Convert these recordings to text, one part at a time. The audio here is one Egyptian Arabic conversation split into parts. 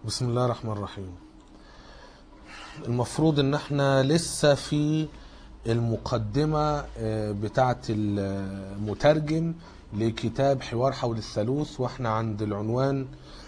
بسم الله الرحمن الرحيم المفروض ان احنا لسه في المقدمة آه، بتاعة المترجم لكتاب حوار حول الثالوث واحنا عند العنوان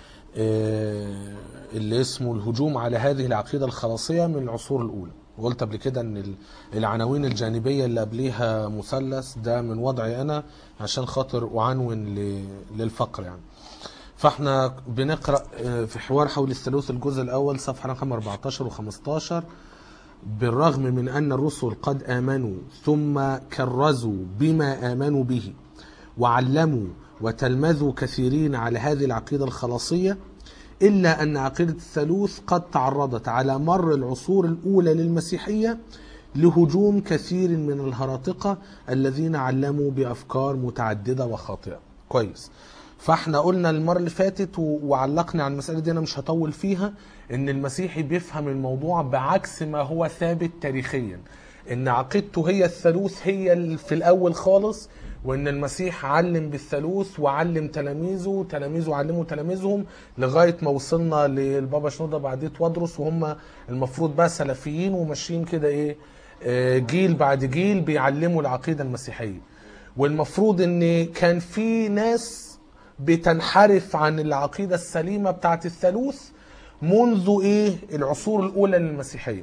آه، اللي اسمه الهجوم على هذه العقيدة الخلاصية من العصور الأولى وقلت قبل كده ان ال- العناوين الجانبية اللي قبليها مثلث ده من وضعي انا عشان خاطر اعنون ل- للفقر يعني فاحنا بنقرا آه، في حوار حول الثالوث الجزء الاول صفحه رقم 14 و15 بالرغم من ان الرسل قد امنوا ثم كرزوا بما امنوا به وعلموا وتلمذوا كثيرين على هذه العقيده الخلاصيه الا ان عقيده الثالوث قد تعرضت على مر العصور الاولى للمسيحيه لهجوم كثير من الهراطقه الذين علموا بافكار متعدده وخاطئه كويس فاحنا قلنا المره اللي فاتت و- وعلقنا على المساله دي انا مش هطول فيها ان المسيحي بيفهم الموضوع بعكس ما هو ثابت تاريخيا ان عقيدته هي الثالوث هي ال- في الاول خالص وان المسيح علم بالثالوث وعلم تلاميذه تلاميذه علموا تلاميذهم لغايه ما وصلنا للبابا شنوده بعديه وادرس وهم المفروض بقى سلفيين وماشيين كده ايه آه، جيل بعد جيل بيعلموا العقيده المسيحيه والمفروض ان كان في ناس بتنحرف عن العقيده السليمه بتاعت الثالوث منذ ايه العصور الاولى للمسيحيه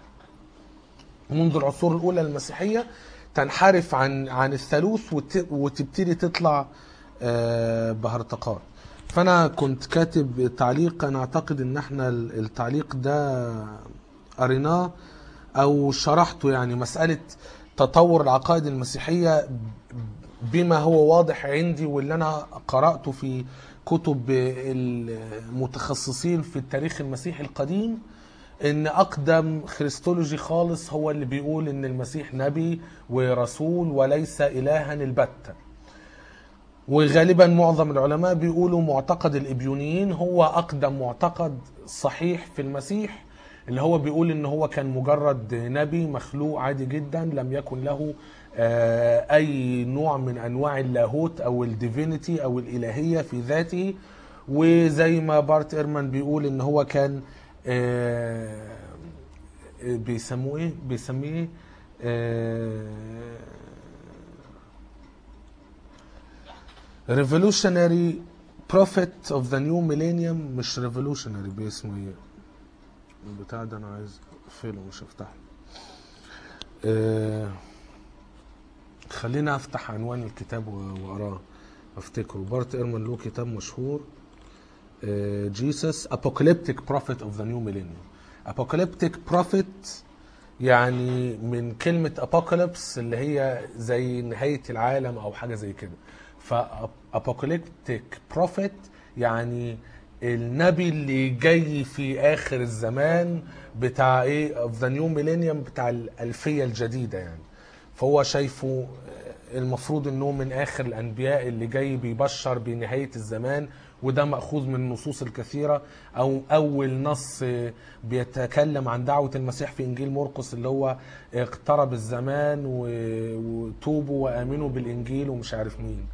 منذ العصور الاولى للمسيحيه تنحرف عن عن الثالوث وت- وتبتدي تطلع آه، بهرطقات فانا كنت كاتب تعليق انا اعتقد ان احنا ال- التعليق ده قريناه او شرحته يعني مساله تطور العقائد المسيحيه بما هو واضح عندي واللي انا قراته في كتب المتخصصين في التاريخ المسيحي القديم ان اقدم خريستولوجي خالص هو اللي بيقول ان المسيح نبي ورسول وليس الها البتة وغالبا معظم العلماء بيقولوا معتقد الابيونيين هو اقدم معتقد صحيح في المسيح اللي هو بيقول ان هو كان مجرد نبي مخلوق عادي جدا لم يكن له آه، اي نوع من انواع اللاهوت او الديفينيتي او الالهيه في ذاته وزي ما بارت ايرمان بيقول ان هو كان آه، بيسموه ايه بيسميه آه، revolutionary prophet of the new millennium مش revolutionary باسمه ايه البتاع ده انا عايز اقفله مش افتحه آه خلينا افتح عنوان الكتاب و- واقراه افتكره بارت ايرمان له كتاب مشهور جيسس apocalyptic prophet of the new millennium apocalyptic prophet يعني من كلمة apocalypse اللي هي زي نهاية العالم أو حاجة زي كده ف apocalyptic prophet يعني النبي اللي جاي في آخر الزمان بتاع إيه of the new millennium بتاع الألفية الجديدة يعني فهو شايفه المفروض انه من اخر الانبياء اللي جاي بيبشر بنهايه الزمان وده ماخوذ من النصوص الكثيره او اول نص بيتكلم عن دعوه المسيح في انجيل مرقس اللي هو اقترب الزمان و- وتوبوا وامنوا بالانجيل ومش عارف مين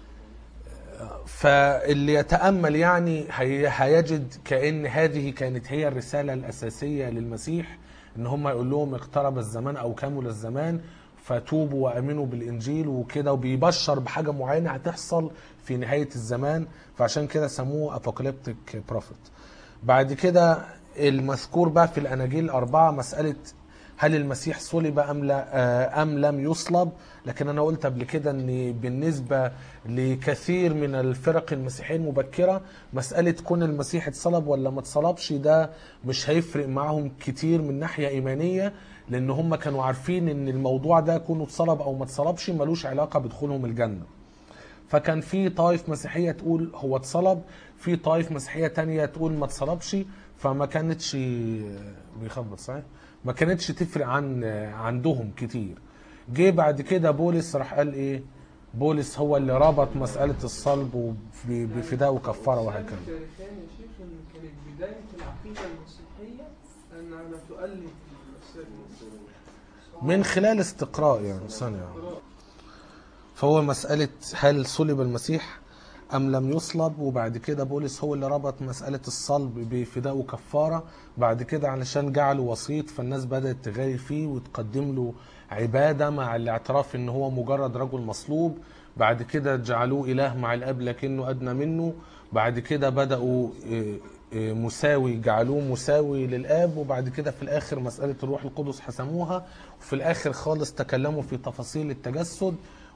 فاللي يتامل يعني هي- هيجد كان هذه كانت هي الرساله الاساسيه للمسيح ان هم يقول لهم اقترب الزمان او كمل الزمان فتوبوا وامنوا بالانجيل وكده وبيبشر بحاجه معينه هتحصل في نهايه الزمان فعشان كده سموه ابوكاليبتيك بروفيت بعد كده المذكور بقى في الاناجيل الاربعه مساله هل المسيح صلب ام لا آه، ام لم يصلب لكن انا قلت قبل كده ان بالنسبه لكثير من الفرق المسيحيه المبكره مساله كون المسيح اتصلب ولا ما اتصلبش ده مش هيفرق معاهم كتير من ناحيه ايمانيه لان هم كانوا عارفين ان الموضوع ده كونه اتصلب او ما اتصلبش ملوش علاقه بدخولهم الجنه فكان في طائف مسيحيه تقول هو اتصلب في طائف مسيحيه تانية تقول ما اتصلبش فما كانتش بيخبط صحيح ما كانتش تفرق عن عندهم كتير جه بعد كده بولس راح قال ايه بولس هو اللي ربط مساله الصلب وب- بفداء وكفاره وهكذا تاريخيا يا شيخ ان كانت بدايه العقيده المسيحيه انها تؤلف المسيح من خلال استقراء يعني ثانيه فهو مسألة هل صلب المسيح أم لم يصلب وبعد كده بولس هو اللي ربط مسألة الصلب بفداء وكفارة بعد كده علشان جعله وسيط فالناس بدأت تغالي فيه وتقدم له عبادة مع الاعتراف ان هو مجرد رجل مصلوب بعد كده جعلوه إله مع الأب لكنه أدنى منه بعد كده بدأوا إيه، إيه، مساوي جعلوه مساوي للآب وبعد كده في الآخر مسألة الروح القدس حسموها وفي الآخر خالص تكلموا في تفاصيل التجسد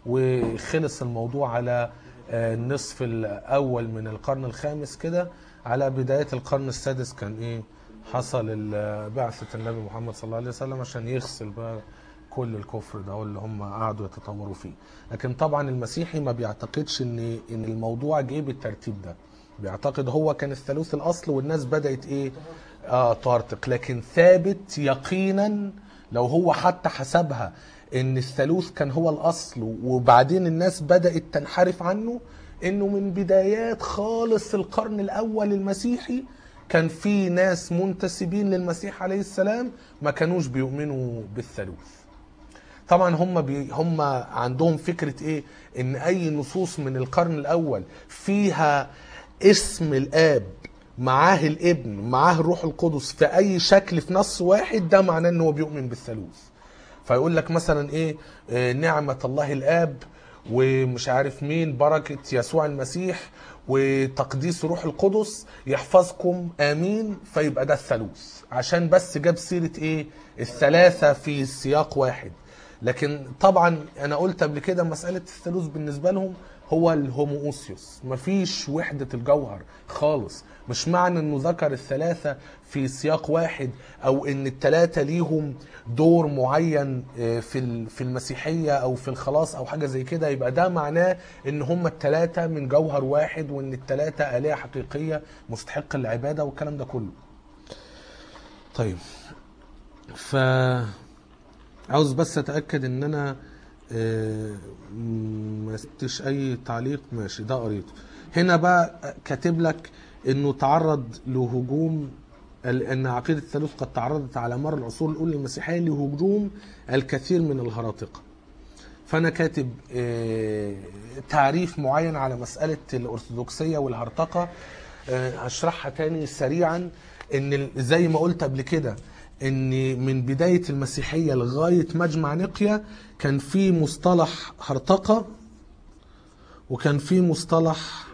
وخلص الموضوع على آه، النصف الأول من القرن الخامس كده على بداية القرن السادس كان إيه حصل ال- بعثة النبي محمد صلى الله عليه وسلم عشان يغسل بقى كل الكفر ده اللي هم قعدوا يتطوروا فيه لكن طبعا المسيحي ما بيعتقدش ان ان الموضوع جه بالترتيب ده بيعتقد هو كان الثالوث الاصل والناس بدات ايه اه ترتق لكن ثابت يقينا لو هو حتى حسبها ان الثالوث كان هو الاصل وبعدين الناس بدات تنحرف عنه انه من بدايات خالص القرن الاول المسيحي كان في ناس منتسبين للمسيح عليه السلام ما كانوش بيؤمنوا بالثالوث طبعا هم بي هم عندهم فكره ايه ان اي نصوص من القرن الاول فيها اسم الاب معاه الابن معاه الروح القدس في اي شكل في نص واحد ده معناه ان هو بيؤمن بالثالوث فيقول لك مثلا ايه آه، نعمه الله الاب ومش عارف مين بركه يسوع المسيح وتقديس روح القدس يحفظكم امين فيبقى ده الثالوث عشان بس جاب سيره ايه الثلاثه في سياق واحد لكن طبعا انا قلت قبل كده مساله الثالوث بالنسبه لهم هو الهوموسيوس مفيش وحده الجوهر خالص مش معنى انه ذكر الثلاثه في سياق واحد او ان الثلاثه ليهم دور معين آه، في ال- في المسيحيه او في الخلاص او حاجه زي كده يبقى ده معناه ان هم الثلاثه من جوهر واحد وان الثلاثه الهه حقيقيه مستحقه للعباده والكلام ده كله طيب ف عاوز بس اتاكد ان انا آه، م- ما سبتش اي تعليق ماشي ده قريته هنا بقى كاتب لك انه تعرض لهجوم ال- ان عقيده الثالوث قد تعرضت على مر العصور الاولى المسيحيه لهجوم الكثير من الهراطقه فانا كاتب آه، تعريف معين على مساله الارثوذكسيه والهرطقه آه، هشرحها تاني سريعا ان ال- زي ما قلت قبل كده ان من بدايه المسيحيه لغايه مجمع نقيا كان في مصطلح هرطقه وكان في مصطلح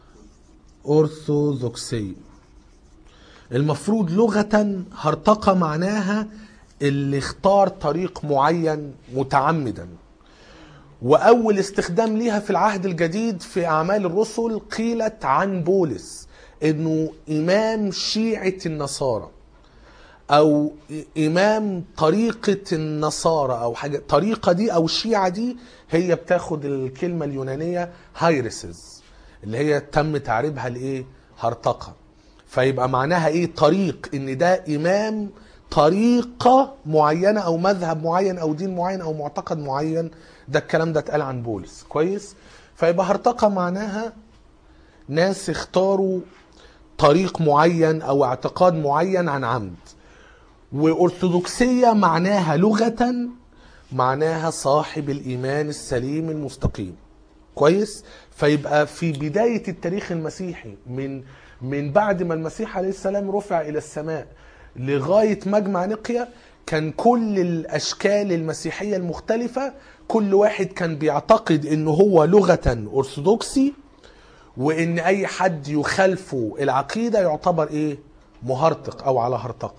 أرثوذكسي المفروض لغة هرطقة معناها اللي اختار طريق معين متعمدا وأول استخدام ليها في العهد الجديد في أعمال الرسل قيلت عن بولس إنه إمام شيعة النصارى او امام طريقه النصارى او حاجه الطريقه دي او الشيعه دي هي بتاخد الكلمه اليونانيه هايرسز اللي هي تم تعريبها لايه هرطقه فيبقى معناها ايه طريق ان ده امام طريقه معينه او مذهب معين او دين معين او معتقد معين ده الكلام ده اتقال عن بولس كويس فيبقى هرطقه معناها ناس اختاروا طريق معين او اعتقاد معين عن عمد وأرثوذكسية معناها لغة معناها صاحب الإيمان السليم المستقيم كويس فيبقى في بداية التاريخ المسيحي من من بعد ما المسيح عليه السلام رفع إلى السماء لغاية مجمع نقيا كان كل الأشكال المسيحية المختلفة كل واحد كان بيعتقد إنه هو لغة أرثوذكسي وإن أي حد يخالفه العقيدة يعتبر إيه مهرطق أو على هرطقة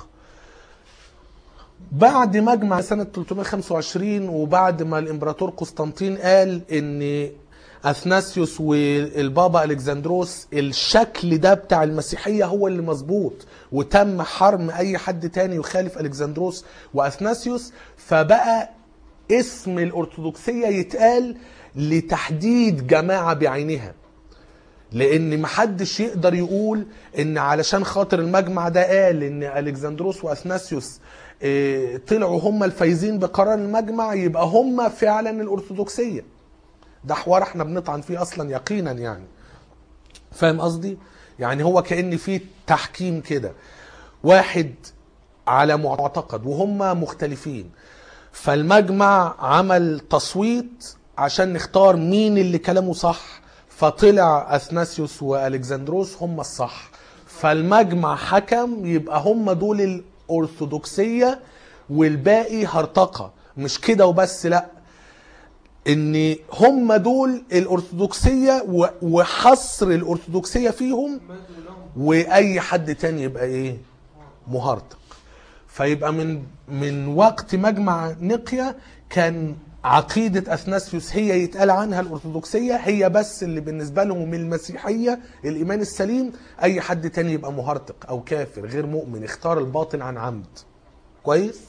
بعد مجمع سنة 325 وبعد ما الإمبراطور قسطنطين قال إن أثناسيوس والبابا ألكسندروس الشكل ده بتاع المسيحية هو اللي مظبوط وتم حرم أي حد تاني يخالف ألكسندروس وأثناسيوس فبقى اسم الأرثوذكسية يتقال لتحديد جماعة بعينها لان محدش يقدر يقول ان علشان خاطر المجمع ده قال ان الكسندروس واثناسيوس آه، طلعوا هم الفايزين بقرار المجمع يبقى هم فعلا الارثوذكسيه ده حوار احنا بنطعن فيه اصلا يقينا يعني فاهم قصدي يعني هو كان في تحكيم كده واحد على معتقد وهم مختلفين فالمجمع عمل تصويت عشان نختار مين اللي كلامه صح فطلع اثناسيوس والكسندروس هم الصح فالمجمع حكم يبقى هم دول الارثوذكسيه والباقي هرطقه مش كده وبس لا ان هم دول الارثوذكسيه و- وحصر الارثوذكسيه فيهم ماذا لهم واي حد تاني يبقى ايه مهرطق فيبقى من من وقت مجمع نقيا كان عقيدة أثناسيوس هي يتقال عنها الأرثوذكسية هي بس اللي بالنسبة لهم المسيحية الإيمان السليم أي حد تاني يبقى مهرطق أو كافر غير مؤمن اختار الباطل عن عمد كويس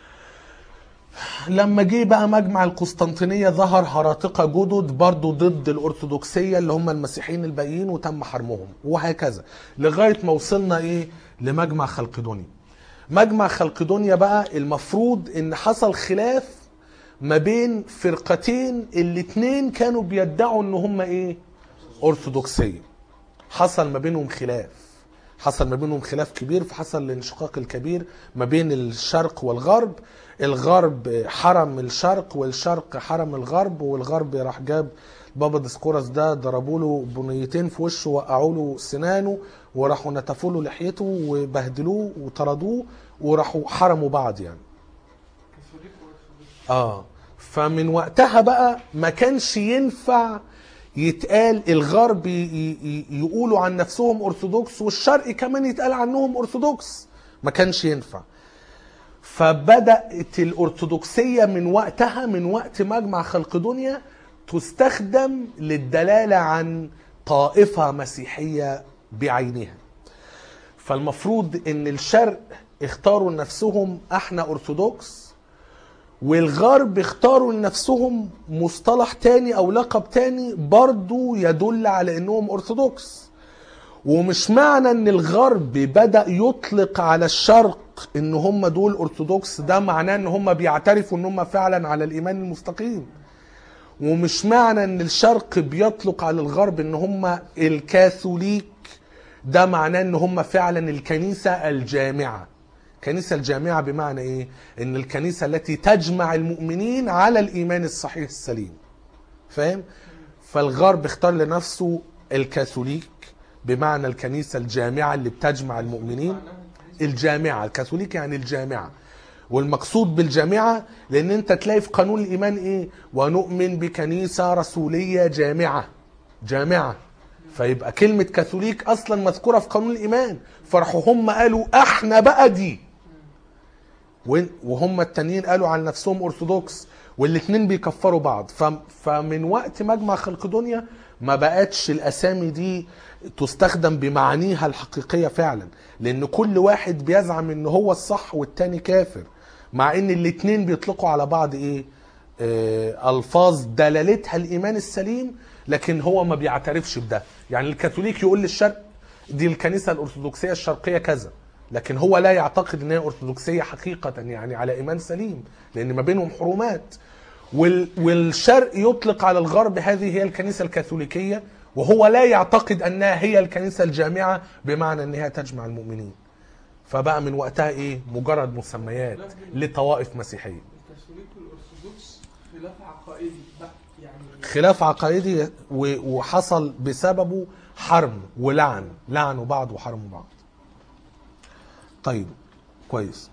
لما جه بقى مجمع القسطنطينية ظهر هراطقة جدد برضو ضد الأرثوذكسية اللي هم المسيحيين الباقيين وتم حرمهم وهكذا لغاية ما وصلنا إيه لمجمع خلقدونيا مجمع خلقدونيا بقى المفروض إن حصل خلاف ما بين فرقتين الاتنين كانوا بيدعوا إن هم إيه أرثوذكسية حصل ما بينهم خلاف حصل ما بينهم خلاف كبير فحصل الانشقاق الكبير ما بين الشرق والغرب الغرب حرم الشرق والشرق حرم الغرب والغرب راح جاب بابا ديسكورس ده ضربوا له بنيتين في وشه وقعوا له سنانه وراحوا نتفوا له لحيته وبهدلوه وطردوه وراحوا حرموا بعض يعني كاثوليك وارثوذكس اه فمن وقتها بقى ما كانش ينفع يتقال الغرب ي- ي- يقولوا عن نفسهم ارثوذكس والشرق كمان يتقال عنهم ارثوذكس ما كانش ينفع فبدات الارثوذكسيه من وقتها من وقت مجمع خلقدونيا تستخدم للدلاله عن طائفه مسيحيه بعينها فالمفروض ان الشرق اختاروا لنفسهم احنا ارثوذكس والغرب اختاروا لنفسهم مصطلح تاني او لقب تاني برضو يدل على انهم ارثوذكس ومش معنى ان الغرب بدأ يطلق على الشرق ان هم دول ارثوذكس ده معناه ان هم بيعترفوا ان هم فعلا على الايمان المستقيم ومش معنى ان الشرق بيطلق على الغرب ان هم الكاثوليك ده معناه ان هم فعلا الكنيسة الجامعة الكنيسة الجامعة بمعنى ايه ان الكنيسة التي تجمع المؤمنين على الايمان الصحيح السليم فاهم فالغرب اختار لنفسه الكاثوليك بمعنى الكنيسة الجامعة اللي بتجمع المؤمنين معناها الكنيسة الجامعة الكاثوليك يعني الجامعة والمقصود بالجامعة لأن أنت تلاقي في قانون الإيمان إيه ونؤمن بكنيسة رسولية جامعة جامعة فيبقى كلمة كاثوليك أصلا مذكورة في قانون الإيمان فراحوا هم قالوا إحنا بقى دي وين- وهم التانيين قالوا عن نفسهم أرثوذكس والاتنين بيكفروا بعض ف- فمن وقت مجمع خلقدونيا ما بقتش الأسامي دي تستخدم بمعانيها الحقيقية فعلا لأن كل واحد بيزعم إن هو الصح والتاني كافر مع إن الاتنين بيطلقوا على بعض إيه آه ألفاظ دلالتها الإيمان السليم لكن هو ما بيعترفش بده يعني الكاثوليك يقول للشرق دي الكنيسة الأرثوذكسية الشرقية كذا لكن هو لا يعتقد ان هي ارثوذكسيه حقيقه يعني على ايمان سليم لان ما بينهم حرومات وال والشرق يطلق على الغرب هذه هي الكنيسه الكاثوليكيه وهو لا يعتقد انها هي الكنيسه الجامعه بمعنى انها تجمع المؤمنين فبقى من وقتها ايه مجرد مسميات لطوائف مسيحيه الكاثوليك والارثوذكس خلاف عقائدي بحت يعني خلاف عقائدي و- وحصل بسببه حرم ولعن لعنوا بعض وحرموا بعض طيب كويس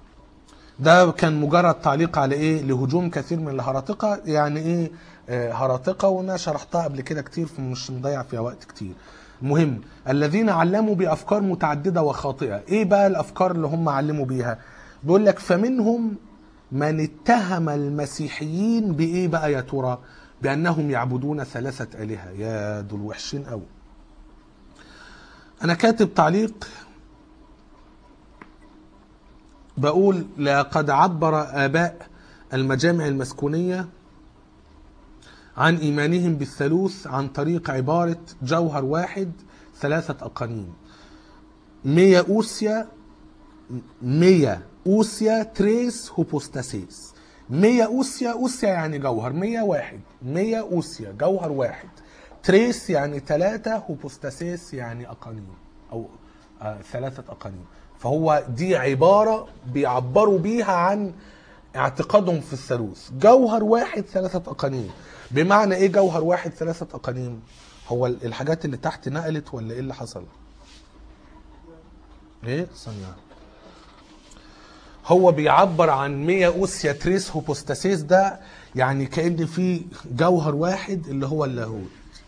ده كان مجرد تعليق على ايه لهجوم كثير من الهراطقه يعني ايه آه، هراطقه وانا شرحتها قبل كده كتير فمش مضيع فيها وقت كتير مهم الذين علموا بافكار متعدده وخاطئه ايه بقى الافكار اللي هم علموا بيها بيقول لك فمنهم من اتهم المسيحيين بايه بقى يا ترى بانهم يعبدون ثلاثه الهه يا دول وحشين قوي انا كاتب تعليق بقول لقد عبر آباء المجامع المسكونية عن إيمانهم بالثالوث عن طريق عبارة جوهر واحد ثلاثة أقانيم مية أوسيا مية أوسيا تريس هوبوستاسيس مية أوسيا أوسيا يعني جوهر مية واحد مية أوسيا جوهر واحد تريس يعني ثلاثة هوبوستاسيس يعني أقانيم أو آه ثلاثة أقانيم فهو دي عبارة بيعبروا بيها عن اعتقادهم في الثالوث جوهر واحد ثلاثة أقانيم بمعنى إيه جوهر واحد ثلاثة أقانيم هو ال- الحاجات اللي تحت نقلت ولا ايه اللي حصل ايه ثانيه هو بيعبر عن ميا اوسيا تريس هوبوستاسيس ده يعني كان في جوهر واحد اللي هو اللاهوت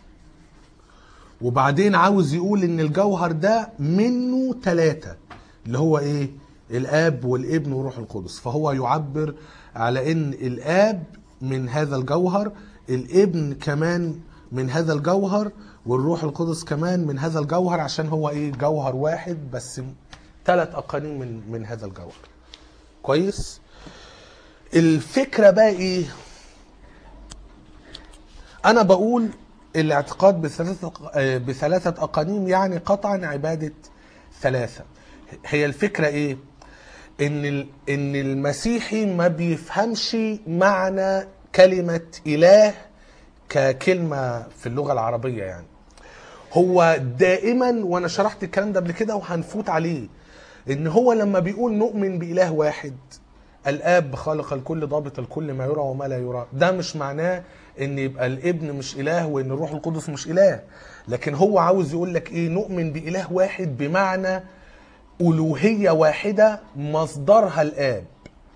وبعدين عاوز يقول ان الجوهر ده منه ثلاثة اللي هو ايه الاب والابن والروح القدس فهو يعبر على ان الاب من هذا الجوهر الابن كمان من هذا الجوهر والروح القدس كمان من هذا الجوهر عشان هو ايه جوهر واحد بس ثلاث اقانيم من من هذا الجوهر كويس الفكره بقى ايه انا بقول الاعتقاد بثلاثه آه، بثلاثه اقانيم يعني قطعا عباده ثلاثه هي الفكره ايه ان ال- ان المسيحي ما بيفهمش معنى كلمه اله ككلمه في اللغه العربيه يعني هو دائما وانا شرحت الكلام ده قبل كده وهنفوت عليه ان هو لما بيقول نؤمن باله واحد الاب خالق الكل ضابط الكل ما يرى وما لا يرى ده مش معناه ان يبقى الابن مش اله وان الروح القدس مش اله لكن هو عاوز يقول لك ايه نؤمن باله واحد بمعنى الوهيه واحده مصدرها الاب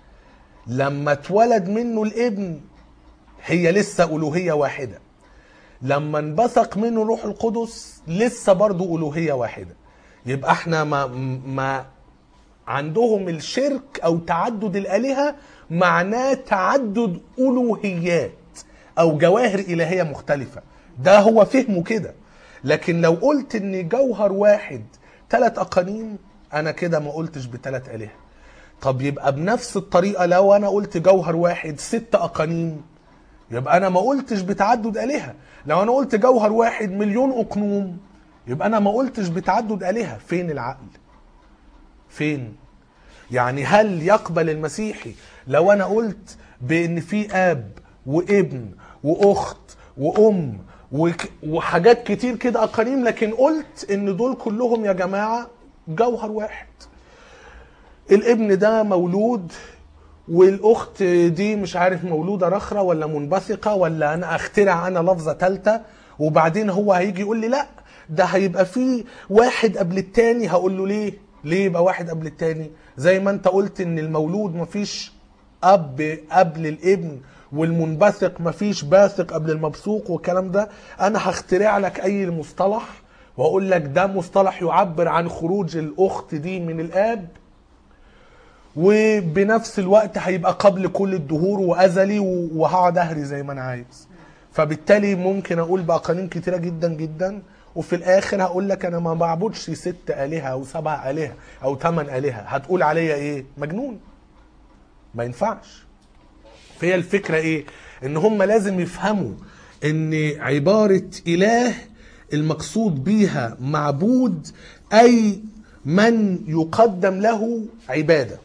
لما اتولد منه الابن هي لسه الوهيه واحده لما انبثق منه روح القدس لسه برضو ألوهية واحدة يبقى احنا ما, ما عندهم الشرك أو تعدد الآلهة معناه تعدد ألوهيات أو جواهر إلهية مختلفة ده هو فهمه كده لكن لو قلت ان جوهر واحد ثلاث أقانيم أنا كده ما قلتش بثلاث آلهة طب يبقى بنفس الطريقة لو أنا قلت جوهر واحد ست أقانيم يبقى انا ما قلتش بتعدد الهه لو انا قلت جوهر واحد مليون اقنوم يبقى انا ما قلتش بتعدد الهه فين العقل فين يعني هل يقبل المسيحي لو انا قلت بان في اب وابن واخت وام وك- وحاجات كتير كده اقانيم لكن قلت ان دول كلهم يا جماعه جوهر واحد الابن ده مولود والاخت دي مش عارف مولوده رخره ولا منبثقه ولا انا اخترع انا لفظه ثالثه وبعدين هو هيجي يقول لي لا ده هيبقى في واحد قبل التاني هقول له ليه ليه يبقى واحد قبل التاني زي ما انت قلت ان المولود مفيش اب قبل الابن والمنبثق مفيش باثق قبل المبثوق والكلام ده انا هخترع لك اي مصطلح واقول لك ده مصطلح يعبر عن خروج الاخت دي من الاب وبنفس الوقت هيبقى قبل كل الدهور وازلي و- وهقعد اهري زي ما انا عايز فبالتالي ممكن اقول باقانيم كتيره جدا جدا وفي الاخر هقول لك انا ما بعبدش ست الهه او سبع الهه او ثمان الهه هتقول عليا ايه مجنون ما ينفعش فهي الفكره ايه ان هم لازم يفهموا ان عباره اله المقصود بيها معبود اي من يقدم له عباده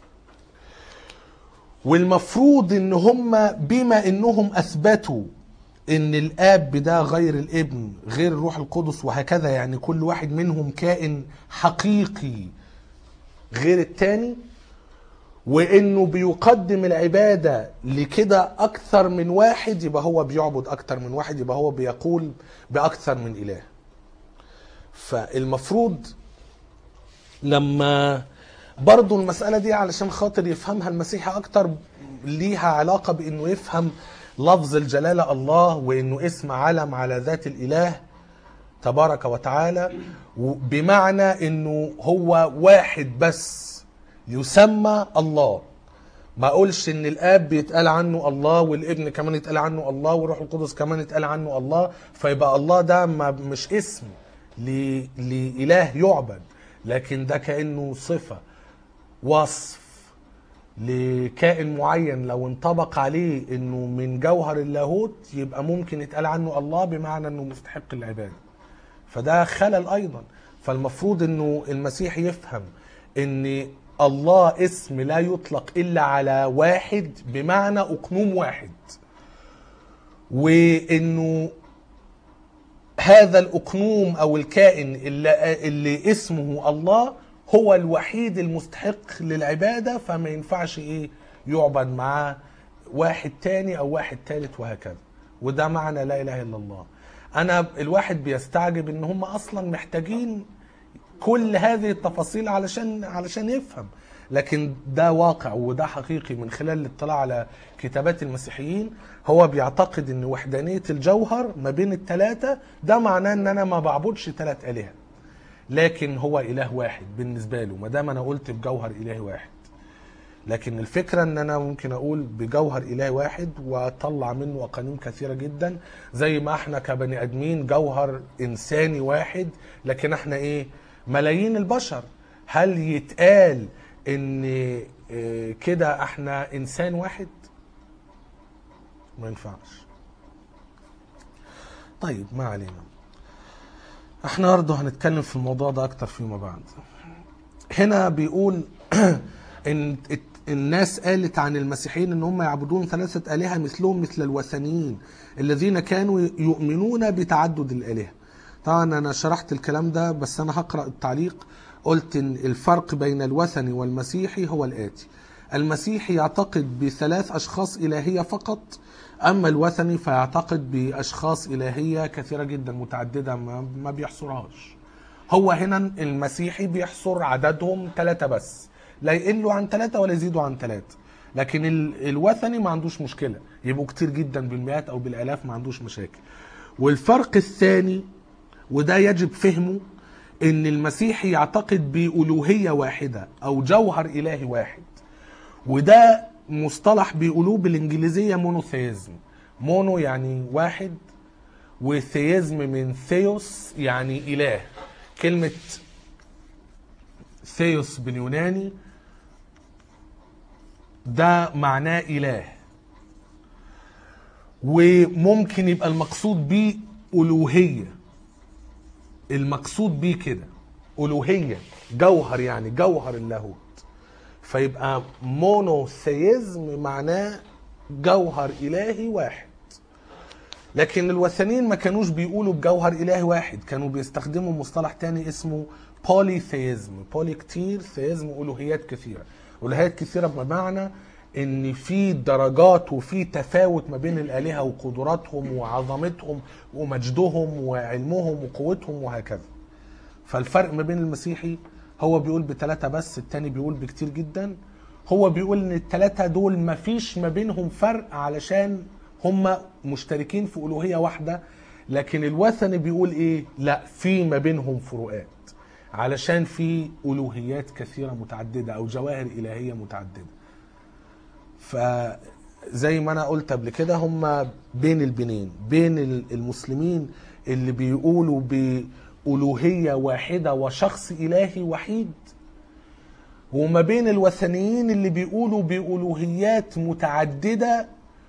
والمفروض ان هم بما انهم اثبتوا ان الاب ده غير الابن غير الروح القدس وهكذا يعني كل واحد منهم كائن حقيقي غير التاني وانه بيقدم العباده لكده اكثر من واحد يبقى هو بيعبد اكثر من واحد يبقى هو بيقول باكثر من اله فالمفروض لما برضو المسألة دي علشان خاطر يفهمها المسيحي أكتر ليها علاقة بأنه يفهم لفظ الجلالة الله وأنه اسم علم على ذات الإله تبارك وتعالى بمعنى أنه هو واحد بس يسمى الله ما اقولش ان الاب بيتقال عنه الله والابن كمان يتقال عنه الله والروح القدس كمان يتقال عنه الله فيبقى الله ده ما مش اسم ل- لإله يعبد لكن ده كأنه صفة وصف لكائن معين لو انطبق عليه انه من جوهر اللاهوت يبقى ممكن يتقال عنه الله بمعنى انه مستحق العباده فده خلل ايضا فالمفروض انه المسيح يفهم ان الله اسم لا يطلق الا على واحد بمعنى اقنوم واحد وانه هذا الاقنوم او الكائن اللي, اللي اسمه الله هو الوحيد المستحق للعباده فما ينفعش ايه يعبد معاه واحد تاني او واحد تالت وهكذا وده معنى لا اله الا الله انا الواحد بيستعجب ان هم اصلا محتاجين كل هذه التفاصيل علشان علشان يفهم لكن ده واقع وده حقيقي من خلال الاطلاع على كتابات المسيحيين هو بيعتقد ان وحدانية الجوهر ما بين الثلاثة ده معناه ان انا ما بعبدش ثلاث آلهة لكن هو إله واحد بالنسبة له ما دام انا قلت بجوهر إله واحد لكن الفكرة ان انا ممكن اقول بجوهر اله واحد واطلع منه اقانيم كثيرة جدا زي ما احنا كبني ادمين جوهر انساني واحد لكن احنا ايه ملايين البشر هل يتقال ان إيه، كده احنا انسان واحد ما ينفعش طيب ما علينا احنا برضه هنتكلم في الموضوع ده اكتر فيما بعد هنا بيقول ان الت- الناس قالت عن المسيحيين ان هم يعبدون ثلاثة آلهة مثلهم مثل الوثنيين الذين كانوا يؤمنون بتعدد الآلهة طبعا انا شرحت الكلام ده بس انا هقرأ التعليق قلت ان الفرق بين الوثني والمسيحي هو الآتي المسيحي يعتقد بثلاث أشخاص إلهية فقط أما الوثني فيعتقد بأشخاص إلهية كثيرة جدا متعددة ما ما بيحصرهاش هو هنا المسيحي بيحصر عددهم ثلاثة بس لا يقلوا عن ثلاثة ولا يزيدوا عن ثلاثة لكن ال- الوثني ما عندوش مشكلة يبقوا كتير جدا بالمئات أو بالآلاف ما عندوش مشاكل والفرق الثاني وده يجب فهمه ان المسيحي يعتقد بألوهية واحدة أو جوهر إلهي واحد وده مصطلح بيقولوه بالإنجليزية مونوثيزم مونو يعني واحد وثيزم من ثيوس يعني إله كلمة ثيوس باليوناني ده معناه إله وممكن يبقى المقصود بيه ألوهية المقصود بيه كده ألوهية جوهر يعني جوهر اللاهوت فيبقى مونوثيزم معناه جوهر إلهي واحد لكن الوثنيين ما كانوش بيقولوا بجوهر إلهي واحد كانوا بيستخدموا مصطلح تاني اسمه بوليثيزم بولي كتير ثيزم ألوهيات كثيرة ألوهيات كثيرة بمعنى ان في درجات وفي تفاوت ما بين الآلهة وقدراتهم وعظمتهم ومجدهم وعلمهم وقوتهم وهكذا فالفرق ما بين المسيحي هو بيقول بثلاثة بس التاني بيقول بكتير جدا هو بيقول ان الثلاثة دول ما فيش ما بينهم فرق علشان هم مشتركين في ألوهية واحدة لكن الوثني بيقول ايه لا في ما بينهم فروقات علشان في ألوهيات كثيرة متعددة أو جواهر إلهية متعددة فزي ما انا قلت قبل كده هم بين البنين بين المسلمين اللي بيقولوا بألوهية واحدة وشخص إلهي وحيد وما بين الوثنيين اللي بيقولوا بألوهيات متعددة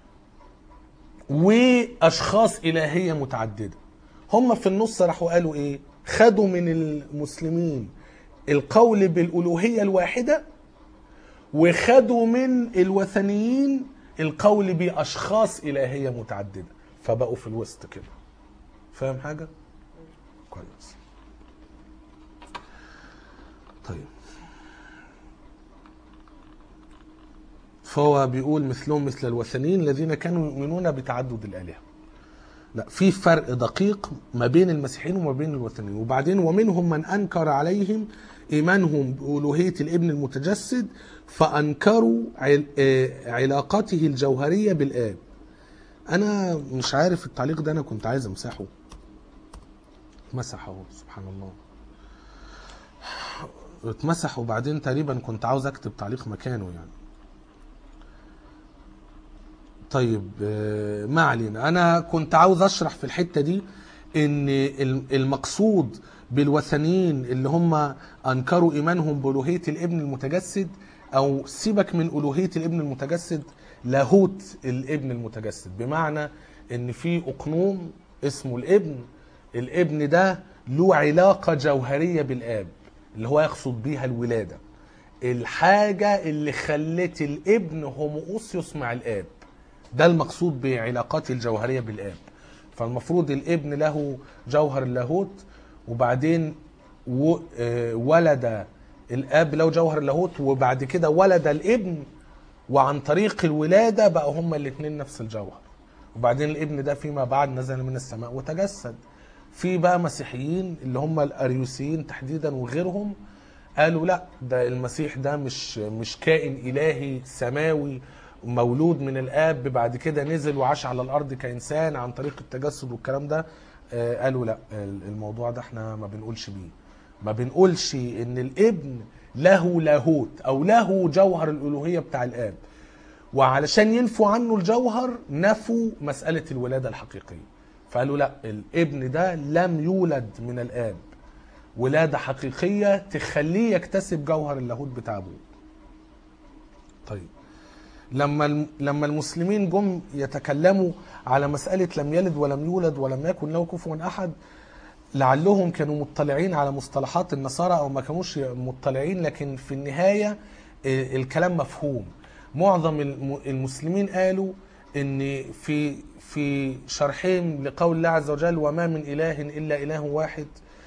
وأشخاص إلهية متعددة هم في النص راحوا قالوا إيه خدوا من المسلمين القول بالألوهية الواحدة وخدوا من الوثنيين القول بأشخاص إلهية متعددة فبقوا في الوسط كده فاهم حاجة؟ كويس طيب فهو بيقول مثلهم مثل الوثنيين الذين كانوا يؤمنون بتعدد الآلهة لا في فرق دقيق ما بين المسيحيين وما بين الوثنيين وبعدين ومنهم من أنكر عليهم إيمانهم بألوهية الابن المتجسد فأنكروا عل- آه، علاقته الجوهرية بالآب أنا مش عارف التعليق ده أنا كنت عايز أمسحه مسح اهو سبحان الله اتمسح وبعدين تقريبا كنت عاوز اكتب تعليق مكانه يعني طيب آه، ما علينا انا كنت عاوز اشرح في الحته دي ان الم- المقصود بالوثنيين اللي هم انكروا ايمانهم بالوهيه الابن المتجسد او سيبك من الوهيه الابن المتجسد لاهوت الابن المتجسد بمعنى ان في اقنوم اسمه الابن الابن ده له علاقه جوهريه بالاب اللي هو يقصد بيها الولاده الحاجه اللي خلت الابن هوموسيوس مع الاب ده المقصود بعلاقات الجوهرية بالآب فالمفروض الابن له جوهر اللاهوت وبعدين و- آه، ولد الاب له جوهر اللاهوت وبعد كده ولد الابن وعن طريق الولادة بقى هما الاثنين نفس الجوهر وبعدين الابن ده فيما بعد نزل من السماء وتجسد في بقى مسيحيين اللي هم الاريوسيين تحديدا وغيرهم قالوا لا ده المسيح ده مش مش كائن الهي سماوي مولود من الاب بعد كده نزل وعاش على الارض كانسان عن طريق التجسد والكلام ده آه، قالوا لا الموضوع ده احنا ما بنقولش بيه ما بنقولش ان الابن له لاهوت او له جوهر الالوهيه بتاع الاب وعلشان ينفوا عنه الجوهر نفوا مساله الولاده الحقيقيه فقالوا لا الابن ده لم يولد من الاب ولاده حقيقيه تخليه يكتسب جوهر اللاهوت بتاع ابوه طيب لما الم- لما المسلمين جم يتكلموا على مسألة لم يلد ولم يولد ولم يكن له كفوا أحد لعلهم كانوا مطلعين على مصطلحات النصارى أو ما كانوش مطلعين لكن في النهاية آه، الكلام مفهوم معظم الم- المسلمين قالوا ان في في شرحهم لقول الله عز وجل وما من اله الا اله واحد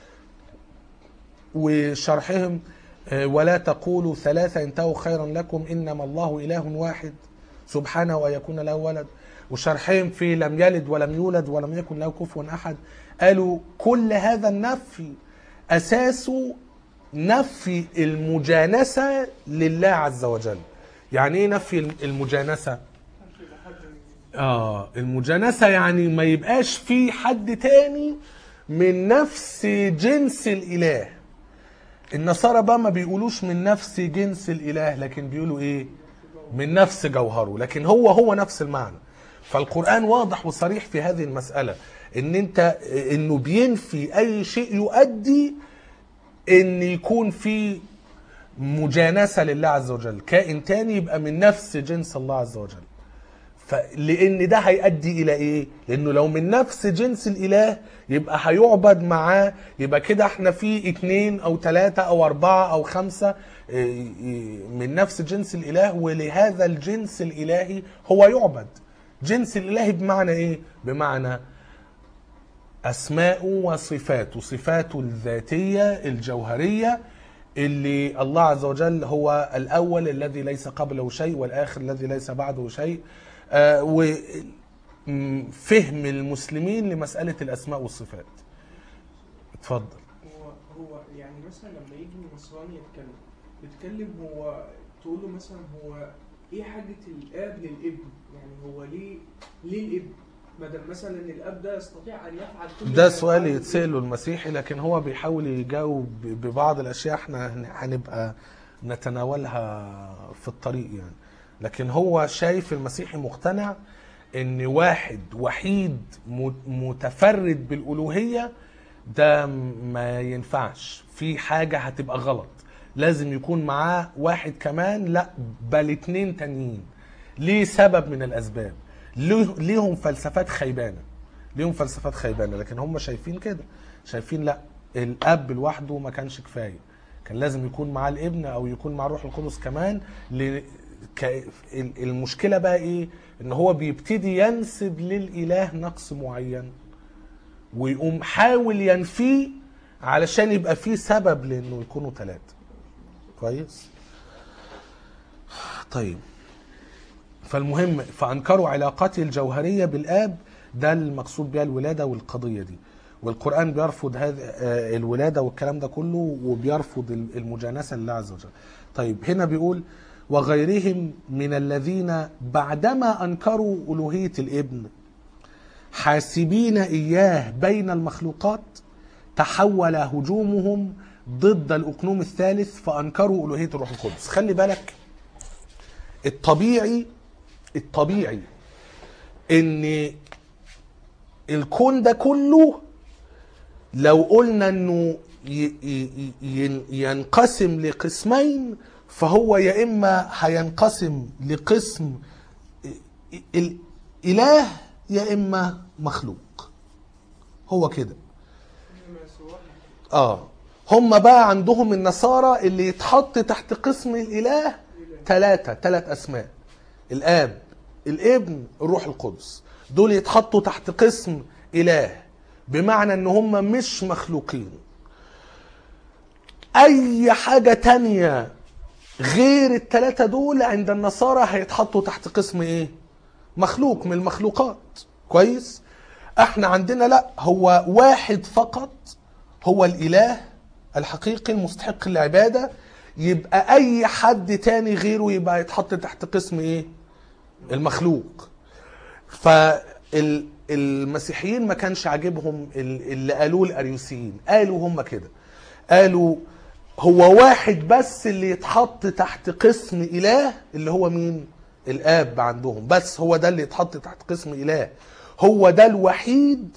وشرحهم آه، ولا تقولوا ثلاثة انتهوا خيرا لكم إنما الله إله واحد سبحانه أن يكون له ولد وشرحهم في لم يلد ولم يولد ولم يكن له كفوا أحد قالوا كل هذا النفي أساسه نفي المجانسة لله عز وجل يعني ايه نفي المجانسة اه المجانسة يعني ما يبقاش في حد تاني من نفس جنس الإله النصارى بقى ما بيقولوش من نفس جنس الاله لكن بيقولوا ايه من نفس جوهره لكن هو هو نفس المعنى فالقران واضح وصريح في هذه المساله ان انت انه بينفي اي شيء يؤدي ان يكون في مجانسه لله عز وجل كائن تاني يبقى من نفس جنس الله عز وجل فلان ده هيؤدي الى ايه لانه لو من نفس جنس الاله يبقى هيعبد معاه يبقى كده احنا في اتنين او تلاتة او اربعة او خمسة إيه، إيه، من نفس جنس الاله ولهذا الجنس الالهي هو يعبد جنس الالهي بمعنى ايه بمعنى اسماءه وصفاته صفاته الذاتيه الجوهريه اللي الله عز وجل هو الاول الذي ليس قبله شيء والاخر الذي ليس بعده شيء آه، وفهم المسلمين لمساله الاسماء والصفات اتفضل هو هو يعني مثلا لما يجي نصراني يتكلم يتكلم هو تقول له مثلا هو ايه حاجة الاب للابن؟ يعني هو ليه ليه الابن؟ ما دام مثلا ان الاب ده يستطيع ان يفعل كل ده ما سؤال يفعله يتسأله المسيحي لكن هو بيحاول يجاوب ببعض الأشياء احنا هن- هنبقى نتناولها في الطريق يعني لكن هو شايف المسيحي مقتنع ان واحد وحيد م- متفرد بالألوهية ده ما ينفعش في حاجة هتبقى غلط لازم يكون معاه واحد كمان لا بل اتنين تانيين ليه سبب من الأسباب ليه- ليهم فلسفات خيبانة ليهم فلسفات خيبانه لكن هم شايفين كده شايفين لا الاب لوحده ما كانش كفايه كان لازم يكون معاه الابن او يكون معاه الروح القدس كمان ل... ك... ال- المشكله بقى ايه ان هو بيبتدي ينسب للاله نقص معين ويقوم حاول ينفيه علشان يبقى فيه سبب لانه يكونوا ثلاثه كويس طيب فالمهم فانكروا علاقته الجوهريه بالاب ده المقصود بها الولاده والقضيه دي والقران بيرفض هذا آه، الولاده والكلام ده كله وبيرفض ال- المجانسه لله عز وجل طيب هنا بيقول وغيرهم من الذين بعدما انكروا الوهيه الابن حاسبين اياه بين المخلوقات تحول هجومهم ضد الاقنوم الثالث فانكروا الوهيه الروح القدس خلي بالك الطبيعي الطبيعي ان الكون ده كله لو قلنا انه ي- ي- ي- ينقسم لقسمين فهو يا اما هينقسم لقسم الاله يا اما مخلوق هو كده ما سواء اه هم بقى عندهم النصارى اللي يتحط تحت قسم الاله ثلاثة ثلاث اسماء الاب الابن الروح القدس دول يتحطوا تحت قسم اله بمعنى ان هم مش مخلوقين اي حاجة تانية غير الثلاثة دول عند النصارى هيتحطوا تحت قسم ايه مخلوق من المخلوقات كويس احنا عندنا لا هو واحد فقط هو الاله الحقيقي المستحق للعباده يبقى اي حد تاني غيره يبقى يتحط تحت قسم ايه المخلوق فالمسيحيين ما كانش عاجبهم ال- اللي قالوه الاريوسيين قالوا هم كده قالوا هو واحد بس اللي يتحط تحت قسم اله اللي هو مين الاب عندهم بس هو ده اللي يتحط تحت قسم اله هو ده الوحيد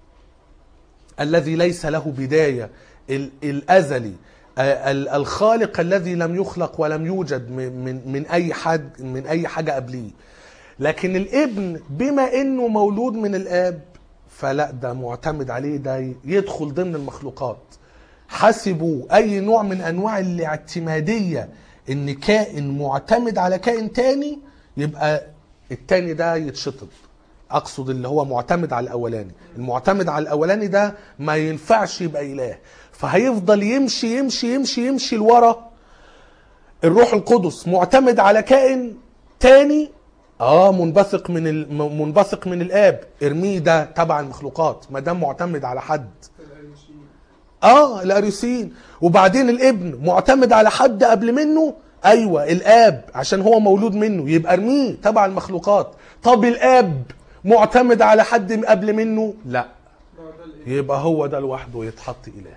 الذي ليس له بدايه ال- الازلي آه، ال- الخالق الذي لم يخلق ولم يوجد من من من اي حد من اي حاجه قبليه لكن الابن بما انه مولود من الاب فلا ده معتمد عليه ده يدخل ضمن المخلوقات حسبوا اي نوع من انواع الاعتماديه ان كائن معتمد على كائن تاني يبقى التاني ده يتشطب اقصد اللي هو معتمد على الاولاني المعتمد على الاولاني ده ما ينفعش يبقى اله فهيفضل يمشي يمشي يمشي يمشي لورا الروح القدس معتمد على كائن تاني اه منبثق من ال- م- منبثق من الاب ارميه ده تبع المخلوقات ما دام معتمد على حد الأريوسيين. اه الاريوسيين وبعدين الابن معتمد على حد قبل منه ايوه الاب عشان هو مولود منه يبقى ارميه تبع المخلوقات طب الاب معتمد على حد قبل منه لا ده ده الإيه؟ يبقى هو ده لوحده يتحط اله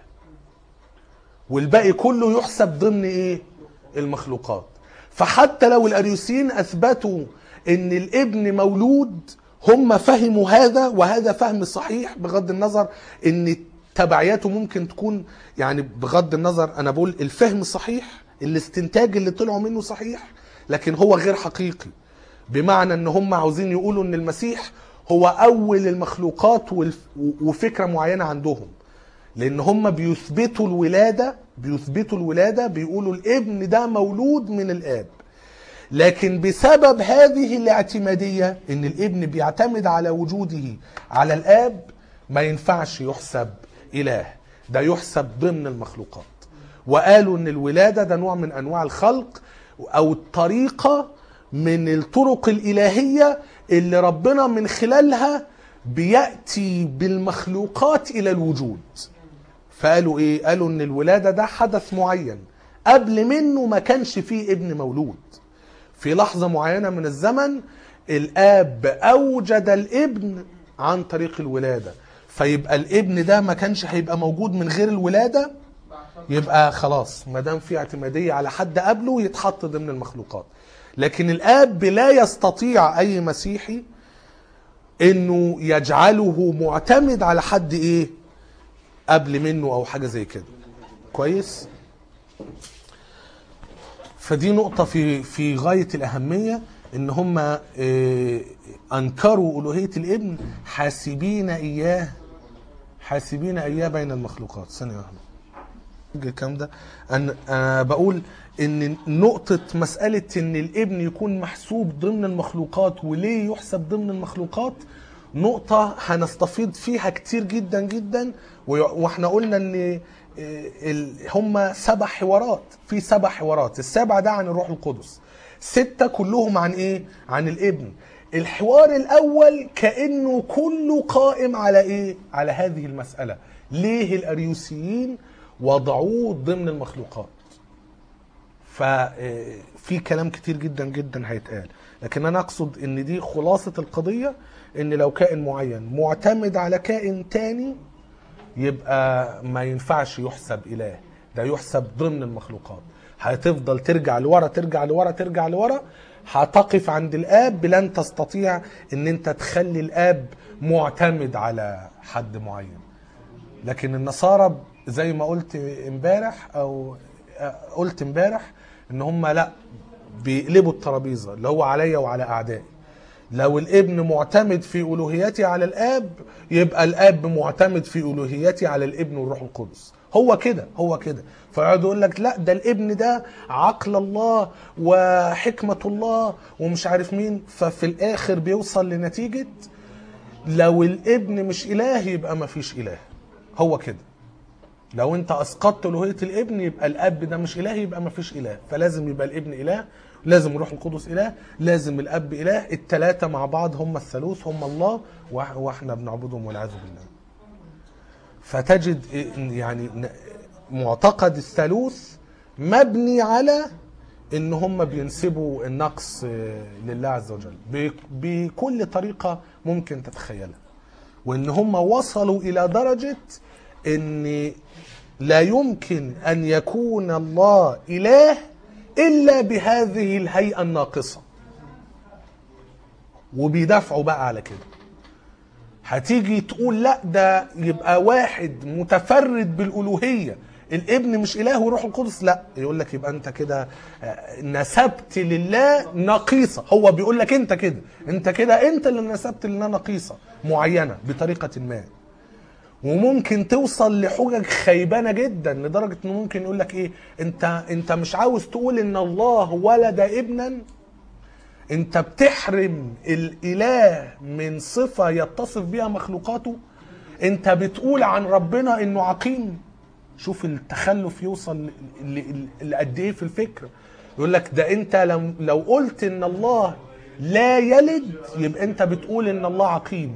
والباقي كله يحسب ضمن ايه المخلوقات فحتى لو الاريوسيين اثبتوا ان الابن مولود هم فهموا هذا وهذا فهم صحيح بغض النظر ان تبعياته ممكن تكون يعني بغض النظر انا بقول الفهم صحيح الاستنتاج اللي طلعوا منه صحيح لكن هو غير حقيقي بمعنى ان هم عاوزين يقولوا ان المسيح هو اول المخلوقات والف- وفكره معينه عندهم لان هم بيثبتوا الولاده بيثبتوا الولاده بيقولوا الابن ده مولود من الاب لكن بسبب هذه الاعتماديه ان الابن بيعتمد على وجوده على الاب ما ينفعش يحسب اله ده يحسب ضمن المخلوقات وقالوا ان الولاده ده نوع من انواع الخلق او الطريقه من الطرق الالهيه اللي ربنا من خلالها بياتي بالمخلوقات الى الوجود فقالوا ايه قالوا ان الولاده ده حدث معين قبل منه ما كانش فيه ابن مولود في لحظه معينه من الزمن الاب اوجد الابن عن طريق الولاده فيبقى الابن ده ما كانش هيبقى موجود من غير الولاده يبقى خلاص ما دام في اعتماديه على حد قبله يتحط ضمن المخلوقات لكن الاب لا يستطيع اي مسيحي انه يجعله معتمد على حد ايه قبل منه او حاجه زي كده كويس فدي نقطة في في غاية الأهمية إن هم آه، أنكروا ألوهية الابن حاسبين إياه حاسبين إياه بين المخلوقات ثانية واحدة الكلام ده أنا أنا بقول إن نقطة مسألة إن الابن يكون محسوب ضمن المخلوقات وليه يحسب ضمن المخلوقات نقطة هنستفيض فيها كتير جدا جدا و- واحنا قلنا ان آه، ال- هم سبع حوارات في سبع حوارات السابع ده عن الروح القدس ستة كلهم عن ايه عن الابن الحوار الاول كانه كله قائم على ايه على هذه المسألة ليه الاريوسيين وضعوه ضمن المخلوقات ففي كلام كتير جدا جدا هيتقال لكن انا اقصد ان دي خلاصة القضية ان لو كائن معين معتمد على كائن تاني يبقى ما ينفعش يحسب اله ده يحسب ضمن المخلوقات هتفضل ترجع لورا ترجع لورا ترجع لورا هتقف عند الاب لن تستطيع ان انت تخلي الاب معتمد على حد معين لكن النصارى زي ما قلت امبارح او قلت امبارح ان هم لا بيقلبوا الترابيزه اللي هو عليا وعلى اعدائي لو الابن معتمد في الوهيتي على الاب يبقى الاب معتمد في الوهيتي على الابن والروح القدس هو كده هو كده فيقعد يقول لك لا ده الابن ده عقل الله وحكمه الله ومش عارف مين ففي الاخر بيوصل لنتيجه لو الابن مش اله يبقى ما فيش اله هو كده لو انت اسقطت الوهيه الابن يبقى الاب ده مش اله يبقى ما فيش اله فلازم يبقى الابن اله لازم الروح القدس اله لازم الاب اله الثلاثه مع بعض هم الثالوث هم الله وإح- واحنا بنعبدهم والعياذ بالله فتجد إيه- يعني ن- معتقد الثالوث مبني على ان هم بينسبوا النقص آه، لله عز وجل ب- بكل طريقه ممكن تتخيلها وان هم وصلوا الى درجه ان لا يمكن ان يكون الله اله الا بهذه الهيئه الناقصه وبيدافعوا بقى على كده هتيجي تقول لا ده يبقى واحد متفرد بالالوهيه الابن مش اله وروح القدس لا يقول لك يبقى انت كده آه، نسبت لله نقيصه هو بيقول لك انت كده انت كده انت اللي نسبت لله نقيصه معينه بطريقه ما وممكن توصل لحجج خيبانه جدا لدرجه انه ممكن يقول لك ايه انت انت مش عاوز تقول ان الله ولد ابنا انت بتحرم الاله من صفه يتصف بها مخلوقاته انت بتقول عن ربنا انه عقيم شوف التخلف يوصل ل- ل- ل- لقد ايه في الفكر يقول لك ده انت لو لو قلت ان الله لا يلد يبقى انت بتقول ان الله عقيم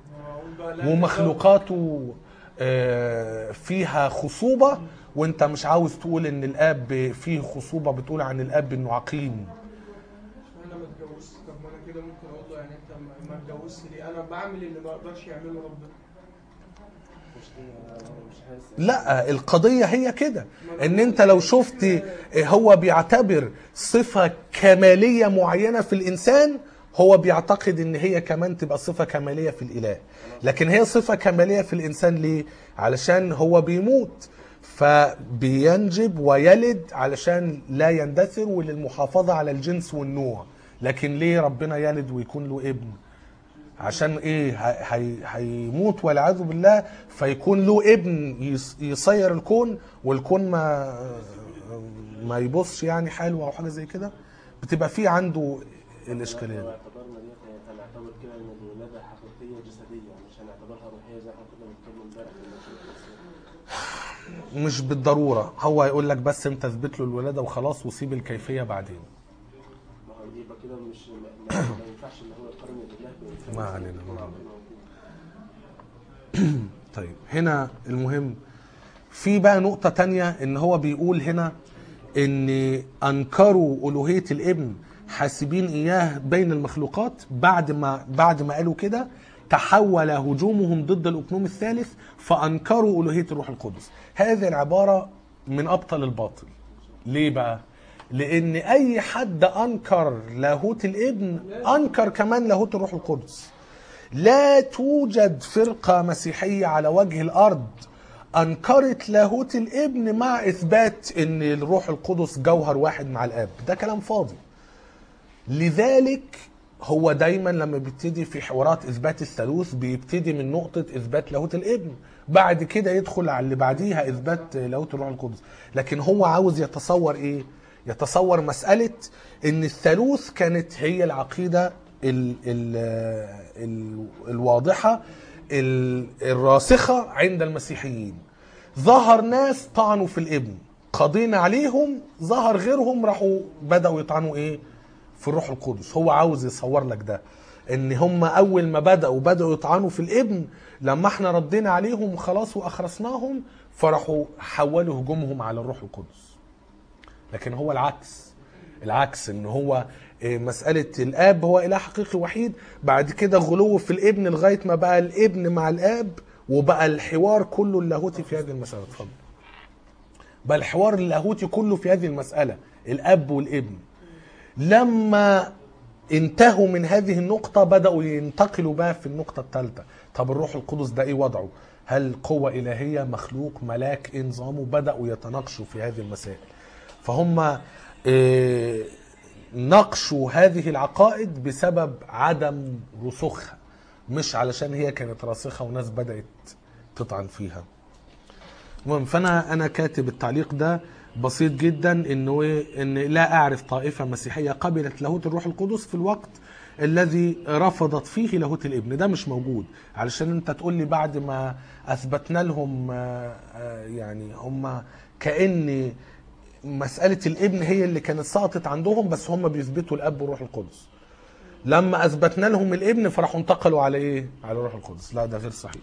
ومخلوقاته آه، فيها خصوبة وانت مش عاوز تقول ان الاب فيه خصوبة بتقول عن الاب انه عقيم انا ما اتجوزت طب ما انا كده ممكن اقول له يعني انت ما- ما اتجوزت ليه انا بعمل اللي ما اقدرش يعمله ربنا مش دي مش حاسس لا القضية هي كده ان انت لو شفت هو بيعتبر صفة كمالية معينة في الانسان هو بيعتقد ان هي كمان تبقى صفة كمالية في الاله لكن هي صفة كمالية في الانسان ليه علشان هو بيموت فبينجب ويلد علشان لا يندثر وللمحافظة على الجنس والنوع لكن ليه ربنا يلد ويكون له ابن عشان ايه هي- هي- هيموت والعياذ بالله فيكون له ابن يس- يصير الكون والكون ما ما يبصش يعني حلو او حاجه زي كده بتبقى في عنده الاشكاليه لو دي اعتبرنا ديت هنعتبر كده ان الولاده حقيقيه جسديه مش هنعتبرها روحيه زي ما احنا كنا بنتكلم امبارح في الموضوع. مش بالضروره هو يقول لك بس انت اثبت له الولاده وخلاص وسيب الكيفيه بعدين ما هو يبقى كده مش ما, ما ما ينفعش ان هو يقارن بالله بإنسان. ما علينا، ما طبعاً علينا. موجود. طيب هنا المهم في بقى نقطة تانية ان هو بيقول هنا ان انكروا الوهية الابن حاسبين اياه بين المخلوقات بعد ما بعد ما قالوا كده تحول هجومهم ضد الاقنوم الثالث فانكروا الوهية الروح القدس هذه العبارة من ابطل الباطل ليه بقى لان اي حد انكر لاهوت الابن انكر كمان لاهوت الروح القدس لا توجد فرقة مسيحية على وجه الأرض أنكرت لاهوت الابن مع إثبات أن الروح القدس جوهر واحد مع الآب ده كلام فاضي لذلك هو دايما لما بيبتدي في حوارات إثبات الثالوث بيبتدي من نقطة إثبات لاهوت الابن بعد كده يدخل على اللي بعديها إثبات لاهوت الروح القدس لكن هو عاوز يتصور إيه يتصور مسألة أن الثالوث كانت هي العقيدة ال ال ال الواضحة ال- الراسخة عند المسيحيين ظهر ناس طعنوا في الابن قضينا عليهم ظهر غيرهم راحوا بدأوا يطعنوا ايه في الروح القدس هو عاوز يصور لك ده ان هم اول ما بدأوا بدأوا يطعنوا في الابن لما احنا ردينا عليهم خلاص واخرسناهم فراحوا حولوا هجومهم على الروح القدس لكن هو العكس العكس ان هو إيه، مسألة الآب هو إله حقيقي وحيد بعد كده غلو في الابن لغاية ما بقى الابن مع الآب وبقى الحوار كله اللاهوتي في هذه المسألة اتفضل بقى الحوار اللاهوتي كله في هذه المسألة الأب والابن لما انتهوا من هذه النقطة بدأوا ينتقلوا بقى في النقطة الثالثة طب الروح القدس ده ايه وضعه هل قوة إلهية مخلوق ملاك إيه نظامه بدأوا يتناقشوا في هذه المسائل فهم إيه، ناقشوا هذه العقائد بسبب عدم رسوخها مش علشان هي كانت راسخة وناس بدأت تطعن فيها المهم فانا انا كاتب التعليق ده بسيط جدا انه إيه؟ ان لا اعرف طائفه مسيحيه قبلت لاهوت الروح القدس في الوقت الذي رفضت فيه لاهوت الابن ده مش موجود علشان انت تقول لي بعد ما اثبتنا لهم آه، آه، يعني هم كان مساله الابن هي اللي كانت سقطت عندهم بس هم بيثبتوا الاب والروح القدس لما اثبتنا لهم الابن فراحوا انتقلوا على ايه على الروح القدس لا ده غير صحيح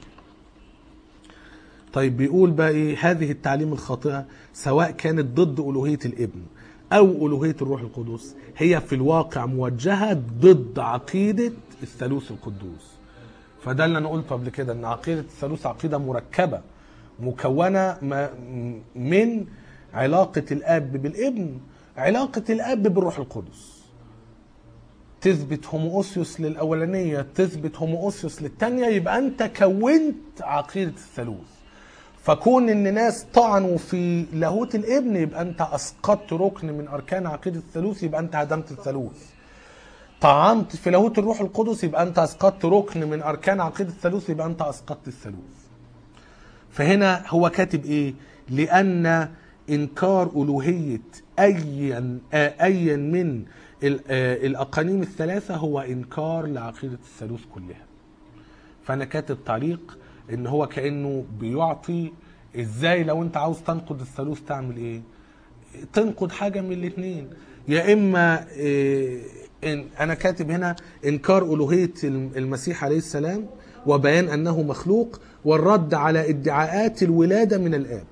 طيب بيقول بقى ايه هذه التعليم الخاطئه سواء كانت ضد الوهيه الابن او الوهيه الروح القدس هي في الواقع موجهه ضد عقيده الثالوث القدوس فده اللي انا قلته قبل كده ان عقيده الثالوث عقيده مركبه مكونه ما- من علاقه الاب بالابن علاقه الاب بالروح القدس تثبت هوموسيوس للاولانيه تثبت هوموسيوس للثانيه يبقى انت كونت عقيده الثالوث فكون ان ناس طعنوا في لاهوت الابن يبقى انت اسقطت ركن من اركان عقيده الثالوث يبقى انت هدمت الثالوث طعنت في لاهوت الروح القدس يبقى انت اسقطت ركن من اركان عقيده الثالوث يبقى انت اسقطت الثالوث فهنا هو كاتب ايه لان انكار الوهيه ايا آه، ايا من ال- آه، الاقانيم الثلاثه هو انكار لعقيده الثالوث كلها فانا كاتب تعليق ان هو كانه بيعطي ازاي لو انت عاوز تنقد الثالوث تعمل ايه تنقد حاجه من الاثنين يا اما إيه إن انا كاتب هنا انكار الوهيه المسيح عليه السلام وبيان انه مخلوق والرد على ادعاءات الولاده من الاب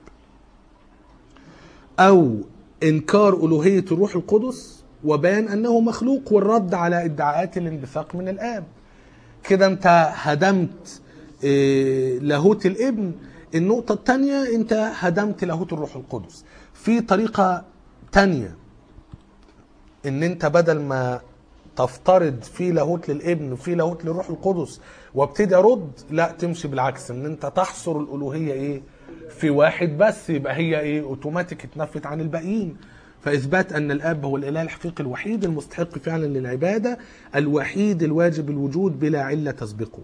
او انكار الوهيه الروح القدس وبيان انه مخلوق والرد على ادعاءات الانبثاق من الاب كده انت هدمت إيه، لاهوت الابن النقطة الثانية انت هدمت لاهوت الروح القدس في طريقة تانية ان انت بدل ما تفترض في لاهوت للابن وفي لاهوت للروح القدس وابتدي ارد لا تمشي بالعكس ان انت تحصر الالوهيه ايه في واحد بس يبقى هي ايه اوتوماتيك اتنفت عن الباقيين فاثبات ان الاب هو الاله الحقيقي الوحيد المستحق فعلا للعباده الوحيد الواجب الوجود بلا عله تسبقه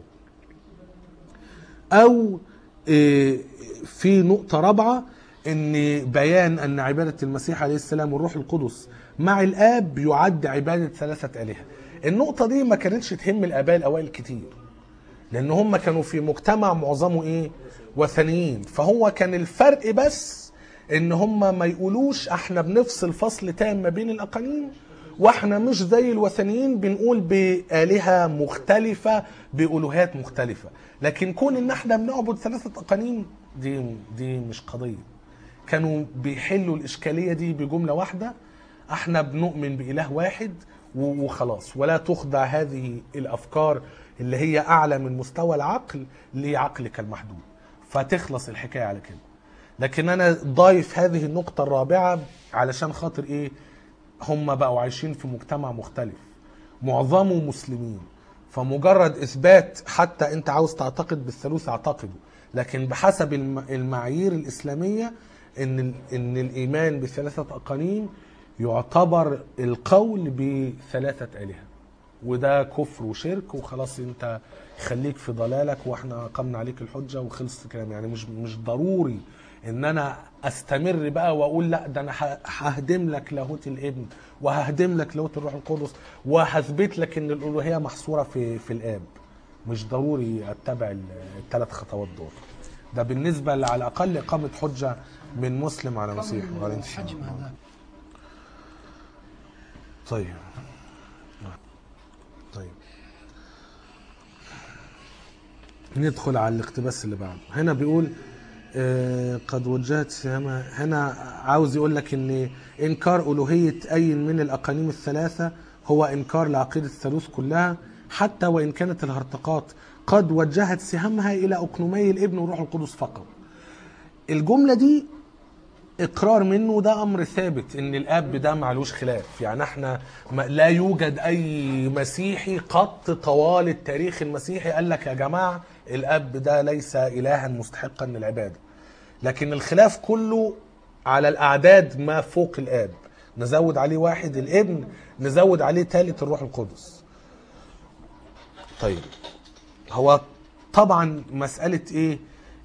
او إيه، في نقطة رابعة ان بيان ان عبادة المسيح عليه السلام والروح القدس مع الاب يعد عبادة ثلاثة آلهة النقطة دي ما كانتش تهم الاباء الاوائل كتير لان هم كانوا في مجتمع معظمه ايه وثنيين فهو كان الفرق بس ان هم ما يقولوش احنا بنفصل فصل تام ما بين الاقانيم واحنا مش زي الوثنيين بنقول بآلهة مختلفة بألوهات مختلفة لكن كون ان احنا بنعبد ثلاثة اقانيم دي دي مش قضية كانوا بيحلوا الاشكالية دي بجملة واحدة احنا بنؤمن بإله واحد و- وخلاص ولا تخضع هذه الافكار اللي هي اعلى من مستوى العقل لعقلك المحدود فتخلص الحكاية على كده لكن انا ضايف هذه النقطة الرابعة علشان خاطر ايه هم بقوا عايشين في مجتمع مختلف معظمه مسلمين فمجرد اثبات حتى انت عاوز تعتقد بالثالوث اعتقده لكن بحسب الم- المعايير الاسلاميه ان ال- ان الايمان بثلاثه اقانيم يعتبر القول بثلاثه الهه وده كفر وشرك وخلاص انت خليك في ضلالك واحنا قمنا عليك الحجه وخلص الكلام يعني مش مش ضروري ان انا استمر بقى واقول لا ده انا ه- ههدم لك لاهوت الابن وههدم لك لاهوت الروح القدس وهثبت لك ان الالوهيه محصوره في في الاب مش ضروري اتبع الثلاث خطوات دول ده بالنسبه على الاقل اقامه حجه من مسلم على مسيح وعلى حجم هذا طيب طيب ندخل على الاقتباس اللي بعده هنا بيقول آه، قد وجهت سهامها هنا عاوز يقول لك ان انكار الوهيه اي من الاقانيم الثلاثه هو انكار لعقيده الثالوث كلها حتى وان كانت الهرطقات قد وجهت سهامها الى اقنومي الابن والروح القدس فقط الجمله دي اقرار منه ده امر ثابت ان الاب ده معلوش خلاف يعني احنا ما لا يوجد اي مسيحي قط طوال التاريخ المسيحي قال لك يا جماعه الاب ده ليس الها مستحقا للعباده لكن الخلاف كله على الاعداد ما فوق الاب نزود عليه واحد الابن نزود عليه ثالث الروح القدس طيب هو طبعا مساله ايه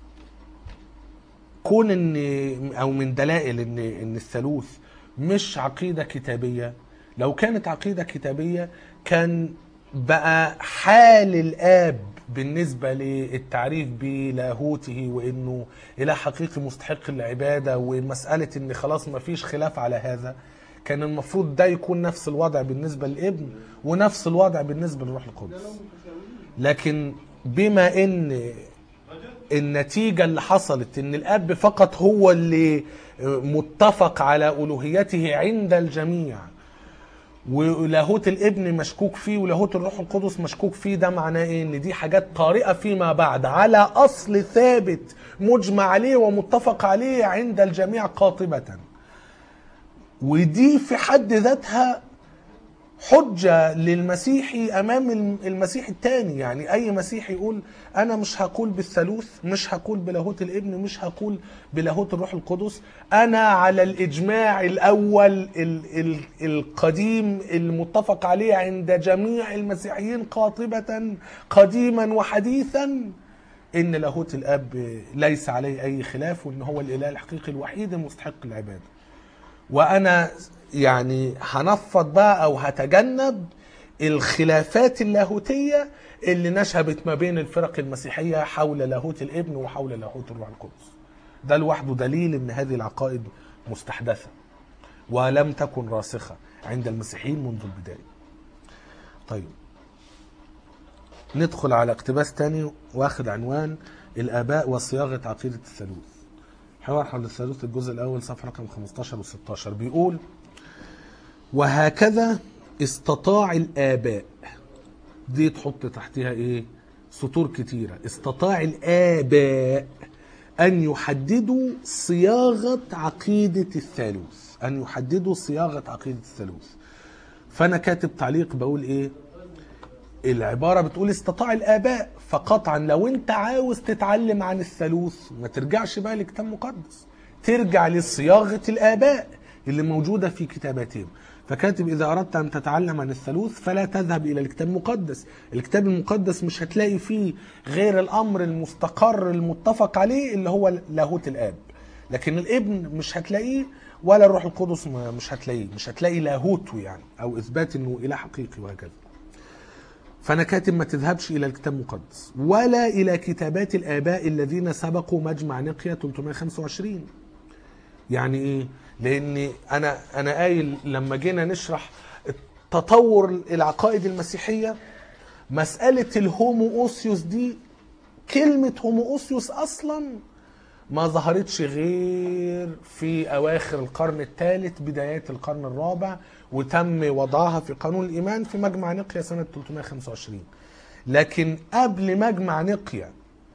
كون ان او من دلائل ان ان الثالوث مش عقيده كتابيه لو كانت عقيده كتابيه كان بقى حال الاب بالنسبة للتعريف بلاهوته وانه اله حقيقي مستحق العبادة ومسألة ان خلاص ما فيش خلاف على هذا كان المفروض ده يكون نفس الوضع بالنسبة للابن ونفس الوضع بالنسبة للروح القدس لكن بما ان النتيجة اللي حصلت ان الاب فقط هو اللي متفق على الوهيته عند الجميع ولاهوت الابن مشكوك فيه ولاهوت الروح القدس مشكوك فيه ده معناه ايه ان دي حاجات طارئه فيما بعد على اصل ثابت مجمع عليه ومتفق عليه عند الجميع قاطبه ودي في حد ذاتها حجة للمسيحي أمام المسيح التاني يعني أي مسيحي يقول أنا مش هقول بالثالوث مش هقول بلاهوت الابن مش هقول بلاهوت الروح القدس أنا على الإجماع الأول ال ال القديم المتفق عليه عند جميع المسيحيين قاطبة قديما وحديثا إن لاهوت الأب ليس عليه أي خلاف وإن هو الإله الحقيقي الوحيد المستحق العبادة وانا يعني هنفض بقى او هتجنب الخلافات اللاهوتيه اللي نشبت ما بين الفرق المسيحيه حول لاهوت الابن وحول لاهوت الروح القدس. ده لوحده دليل ان هذه العقائد مستحدثه ولم تكن راسخه عند المسيحيين منذ البدايه. طيب ندخل على اقتباس تاني واخد عنوان الاباء وصياغه عقيده الثالوث. حوار حول الثالوث الجزء الأول صفحة رقم 15 و 16 بيقول وهكذا استطاع الآباء دي تحط تحتها إيه سطور كتيرة استطاع الآباء أن يحددوا صياغة عقيدة الثالوث أن يحددوا صياغة عقيدة الثالوث فأنا كاتب تعليق بقول إيه العبارة بتقول استطاع الآباء فقطعا لو أنت عاوز تتعلم عن الثالوث ما ترجعش بقى لكتاب مقدس ترجع لصياغة الآباء اللي موجودة في كتاباتهم فكاتب إذا أردت أن تتعلم عن الثالوث فلا تذهب إلى الكتاب المقدس الكتاب المقدس مش هتلاقي فيه غير الأمر المستقر المتفق عليه اللي هو لاهوت الآب لكن الابن مش هتلاقيه ولا الروح القدس مش هتلاقيه مش هتلاقي لاهوته يعني أو إثبات أنه إله حقيقي وهكذا فأنا كاتب ما تذهبش إلى الكتاب المقدس ولا إلى كتابات الآباء الذين سبقوا مجمع نقيا 325 يعني إيه؟ لأن أنا أنا قايل لما جينا نشرح تطور العقائد المسيحية مسألة الهومو أوسيوس دي كلمة هومو أوسيوس أصلا ما ظهرتش غير في أواخر القرن الثالث بدايات القرن الرابع وتم وضعها في قانون الإيمان في مجمع نقيا سنة 325 لكن قبل مجمع نقيا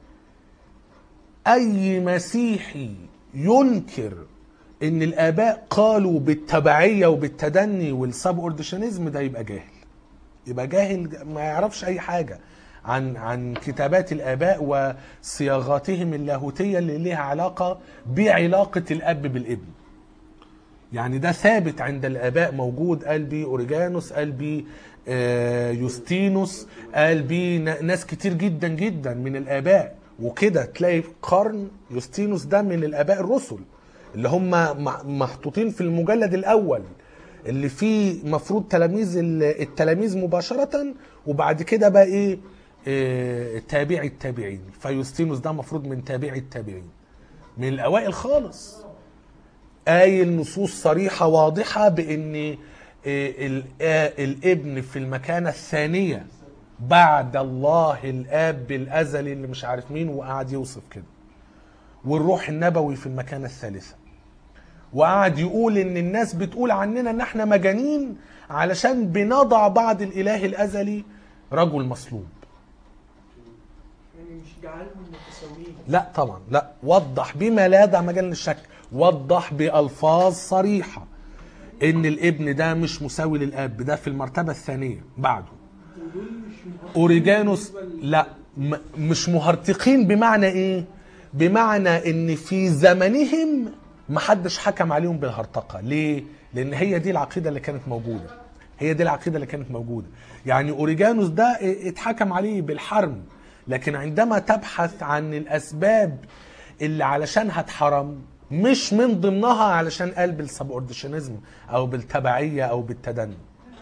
أي مسيحي ينكر ان الاباء قالوا بالتبعيه وبالتدني والسب اورديشنزم ده يبقى جاهل يبقى جاهل ما يعرفش اي حاجه عن عن كتابات الاباء وصياغاتهم اللاهوتيه اللي ليها علاقه بعلاقه الاب بالابن يعني ده ثابت عند الاباء موجود قال بيه اوريجانوس قال بيه آه، يوستينوس قال بيه ن- ناس كتير جدا جدا من الاباء وكده تلاقي قرن يوستينوس ده من الاباء الرسل اللي هم م- محطوطين في المجلد الاول اللي فيه مفروض تلاميذ ال- التلاميذ مباشره وبعد كده بقى ايه آه، تابعي التابعين فيوستينوس ده مفروض من تابعي التابعين من الاوائل خالص قايل نصوص صريحة واضحة بأن آه، ال- آه، الابن في المكانة الثانية بعد الله الآب الأزلي اللي مش عارف مين وقعد يوصف كده والروح النبوي في المكانة الثالثة وقعد يقول ان الناس بتقول عننا ان احنا مجانين علشان بنضع بعد الاله الازلي رجل مصلوب يعني مش جعلهم متساويين لا طبعا لا وضح بما لا يدع مجال للشك وضح بألفاظ صريحة ان الابن ده مش مساوي للاب ده في المرتبة الثانية بعده ودول مش مهرطقين اوريجانوس بالنسبة ل- لا م- مش مهرطقين بمعنى ايه بمعنى ان في زمنهم محدش حكم عليهم بالهرطقة ليه لان هي دي العقيدة اللي كانت موجودة هي دي العقيدة اللي كانت موجودة يعني اوريجانوس ده ا- اتحكم عليه بالحرم لكن عندما تبحث عن الاسباب اللي علشانها اتحرم مش من ضمنها علشان قال بالسبورديشنزم او بالتبعية او بالتدني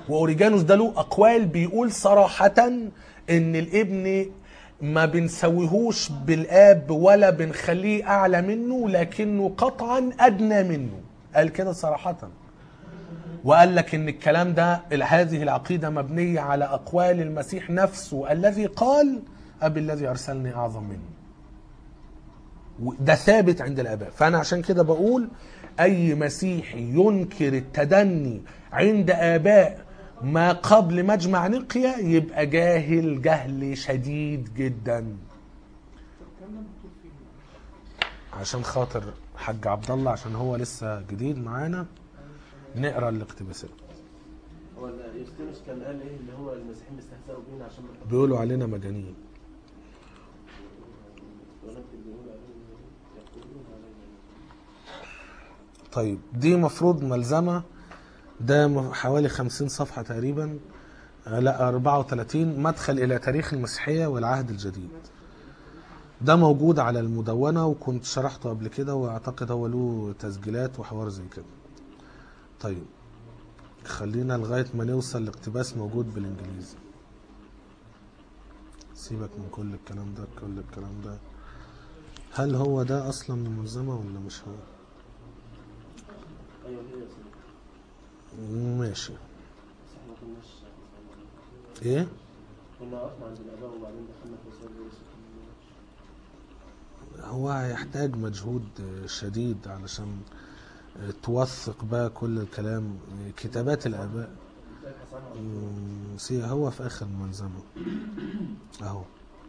واوريجانوس ده له اقوال بيقول صراحه ان الابن ما بنسويهوش بالاب ولا بنخليه اعلى منه لكنه قطعا ادنى منه قال كده صراحه وقال لك ان الكلام ده هذه العقيده مبنيه على اقوال المسيح نفسه الذي قال ابي الذي ارسلني اعظم منه ده ثابت عند الاباء فانا عشان كده بقول اي مسيحي ينكر التدني عند اباء ما قبل مجمع نقيا يبقى جاهل جهل شديد جدا طب الكلام ده مكتوب فين؟ عشان خاطر حاج عبد الله عشان هو لسه جديد معانا نقرا الاقتباسات هو ال- يوستينوس كان قال ايه اللي هو المسيحيين بيستهزئوا بينا عشان ما بيقولوا علينا مجانين ولكن بيقولوا علينا يقولون علينا طيب دي مفروض ملزمة ده م- حوالي 50 صفحة تقريبا آه، لا 34 مدخل إلى تاريخ المسيحية والعهد الجديد ده موجود على المدونة وكنت شرحته قبل كده وأعتقد هو له تسجيلات وحوار زي كده طيب خلينا لغاية ما نوصل لاقتباس موجود بالإنجليزي سيبك من كل الكلام ده كل الكلام ده هل هو ده أصلا الملزمة ولا مش هو؟ ايوه هي يا سيدي ماشي بس احنا ما كناش ايه كنا وقفنا عند الاباء وبعدين دخلنا في وسائل يوسف هو هيحتاج مجهود شديد علشان توثق بقى كل الكلام كتابات الاباء ابحث عنها مم، سي هو في اخر الملزمه اهو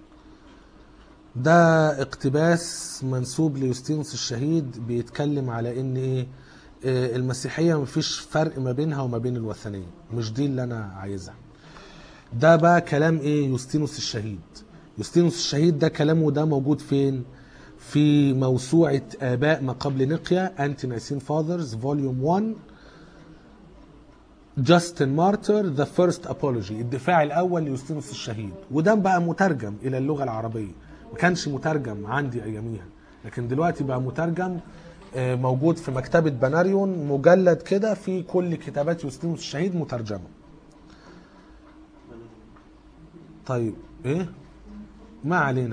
ده اقتباس منسوب ليوستينوس الشهيد بيتكلم على ان ايه آه، المسيحيه مفيش فرق ما بينها وما بين الوثنيه مش دي اللي انا عايزها ده بقى كلام ايه يوستينوس الشهيد يوستينوس الشهيد ده كلامه ده موجود فين في موسوعة آباء ما قبل نقيا أنتي نايسين فاذرز فوليوم 1 جاستن مارتر ذا فيرست ابولوجي الدفاع الاول ليوستينوس الشهيد وده بقى مترجم الى اللغه العربيه ما كانش مترجم عندي اياميها لكن دلوقتي بقى مترجم آه، موجود في مكتبه بناريون مجلد كده في كل كتابات يوستينوس الشهيد مترجمه طيب ايه ما علينا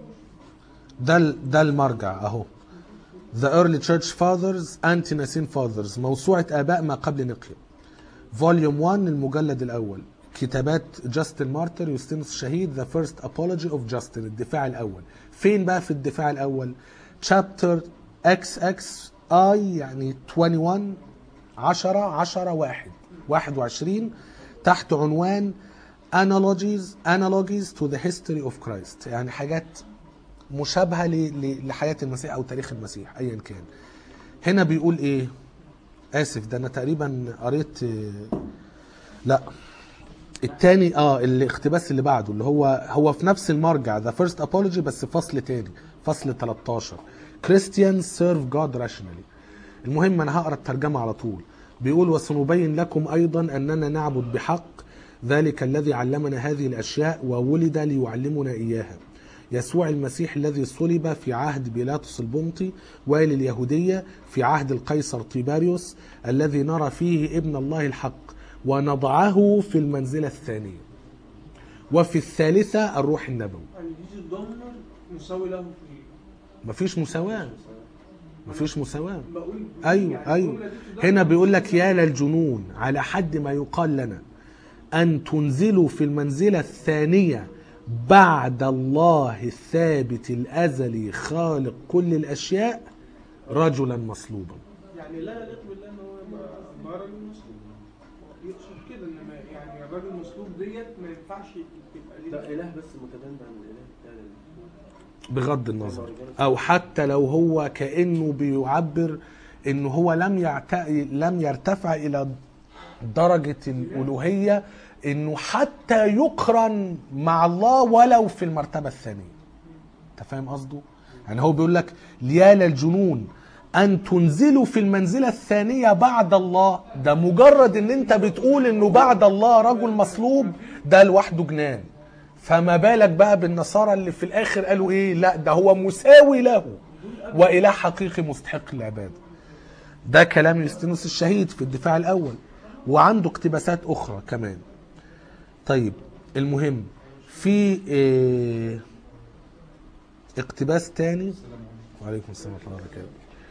ده ال- ده المرجع اهو The Early Church Fathers Anti-Nicene Fathers موسوعة آباء ما قبل نقيا فوليوم 1 المجلد الأول كتابات جاستن مارتر يوستينوس الشهيد The First Apology of Justin الدفاع الأول فين بقى في الدفاع الأول Chapter XXI يعني 21 10 10 1 21 تحت عنوان Analogies Analogies to the History of Christ يعني حاجات مشابهة ل- ل- لحياة المسيح أو تاريخ المسيح أيا كان هنا بيقول إيه آسف ده أنا تقريبا قريت آه، لا التاني اه الاقتباس اللي بعده اللي هو هو في نفس المرجع ذا فيرست ابولوجي بس فصل تاني فصل 13 Christians serve God rationally المهم انا هقرا الترجمه على طول بيقول وسنبين لكم ايضا اننا نعبد بحق ذلك الذي علمنا هذه الاشياء وولد ليعلمنا اياها يسوع المسيح الذي صلب في عهد بيلاطس البنطي والي اليهوديه في عهد القيصر طيباريوس الذي نرى فيه ابن الله الحق ونضعه في المنزله الثانيه وفي الثالثه الروح النبوي يعني جيسوس ضمن مساوي له في مفيش مساواه مفيش مساواه بقول ايوه يعني ايوه الجملة دي تدل هنا بيقول لك يا للجنون على حد ما يقال لنا ان تنزلوا في المنزله الثانيه بعد الله الثابت الازلي خالق كل الاشياء رجلا مصلوبا يعني لا يليق بالله ان هو يبقى يبقى راجل مسلوب هو يقصد كده ان ما- يعني الراجل المسلوب ديت ما ينفعش يبقى ده ليه اله بس متدين عن الاله التاني بغض النظر او حتى لو هو كانه بيعبر انه هو لم يعت... لم يرتفع الى درجه الالوهيه انه حتى يقرن مع الله ولو في المرتبه الثانيه انت فاهم قصده يعني هو بيقول لك يا للجنون ان تنزلوا في المنزله الثانيه بعد الله ده مجرد ان انت بتقول انه بعد الله رجل مصلوب ده لوحده جنان فما بالك بقى بالنصارى اللي في الاخر قالوا ايه لا ده هو مساوي له واله حقيقي مستحق للعباده ده كلام يوستينوس الشهيد في الدفاع الاول وعنده اقتباسات اخرى كمان طيب المهم في اه اقتباس تاني وعليكم السلام ورحمه الله وبركاته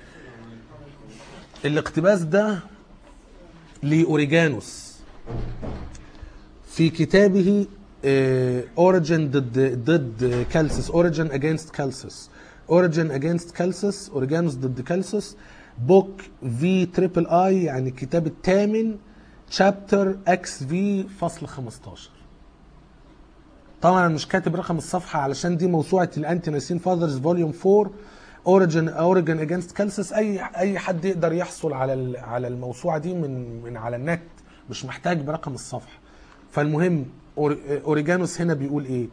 الاقتباس ده لأوريجانوس في كتابه اوريجن ضد ضد كالسس اوريجن اجينست كالسس اوريجن اجينست كالسس اوريجانوس ضد كالسس بوك في تريبل اي يعني الكتاب الثامن شابتر اكس في فصل 15 طبعا انا مش كاتب رقم الصفحه علشان دي موسوعه الانتي نايسين فاذرز فوليوم 4 اوريجن اوريجن اجينست كالسس اي اي حد يقدر يحصل على ال- على الموسوعه دي من من على النت مش محتاج برقم الصفحه فالمهم أور- اوريجانوس هنا بيقول ايه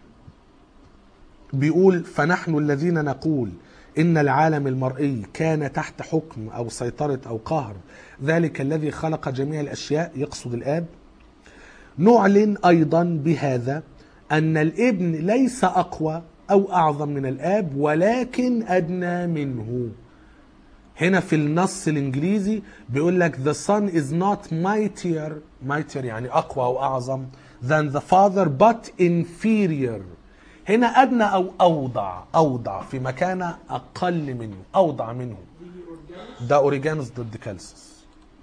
بيقول فنحن الذين نقول ان العالم المرئي كان تحت حكم او سيطره او قهر ذلك الذي خلق جميع الاشياء يقصد الاب نعلن ايضا بهذا ان الابن ليس اقوى او اعظم من الاب ولكن ادنى منه هنا في النص الانجليزي بيقول لك the son is not mightier mightier يعني اقوى او اعظم than the father but inferior هنا ادنى او اوضع اوضع في مكانه اقل منه اوضع منه ده اوريجانوس ضد كالسس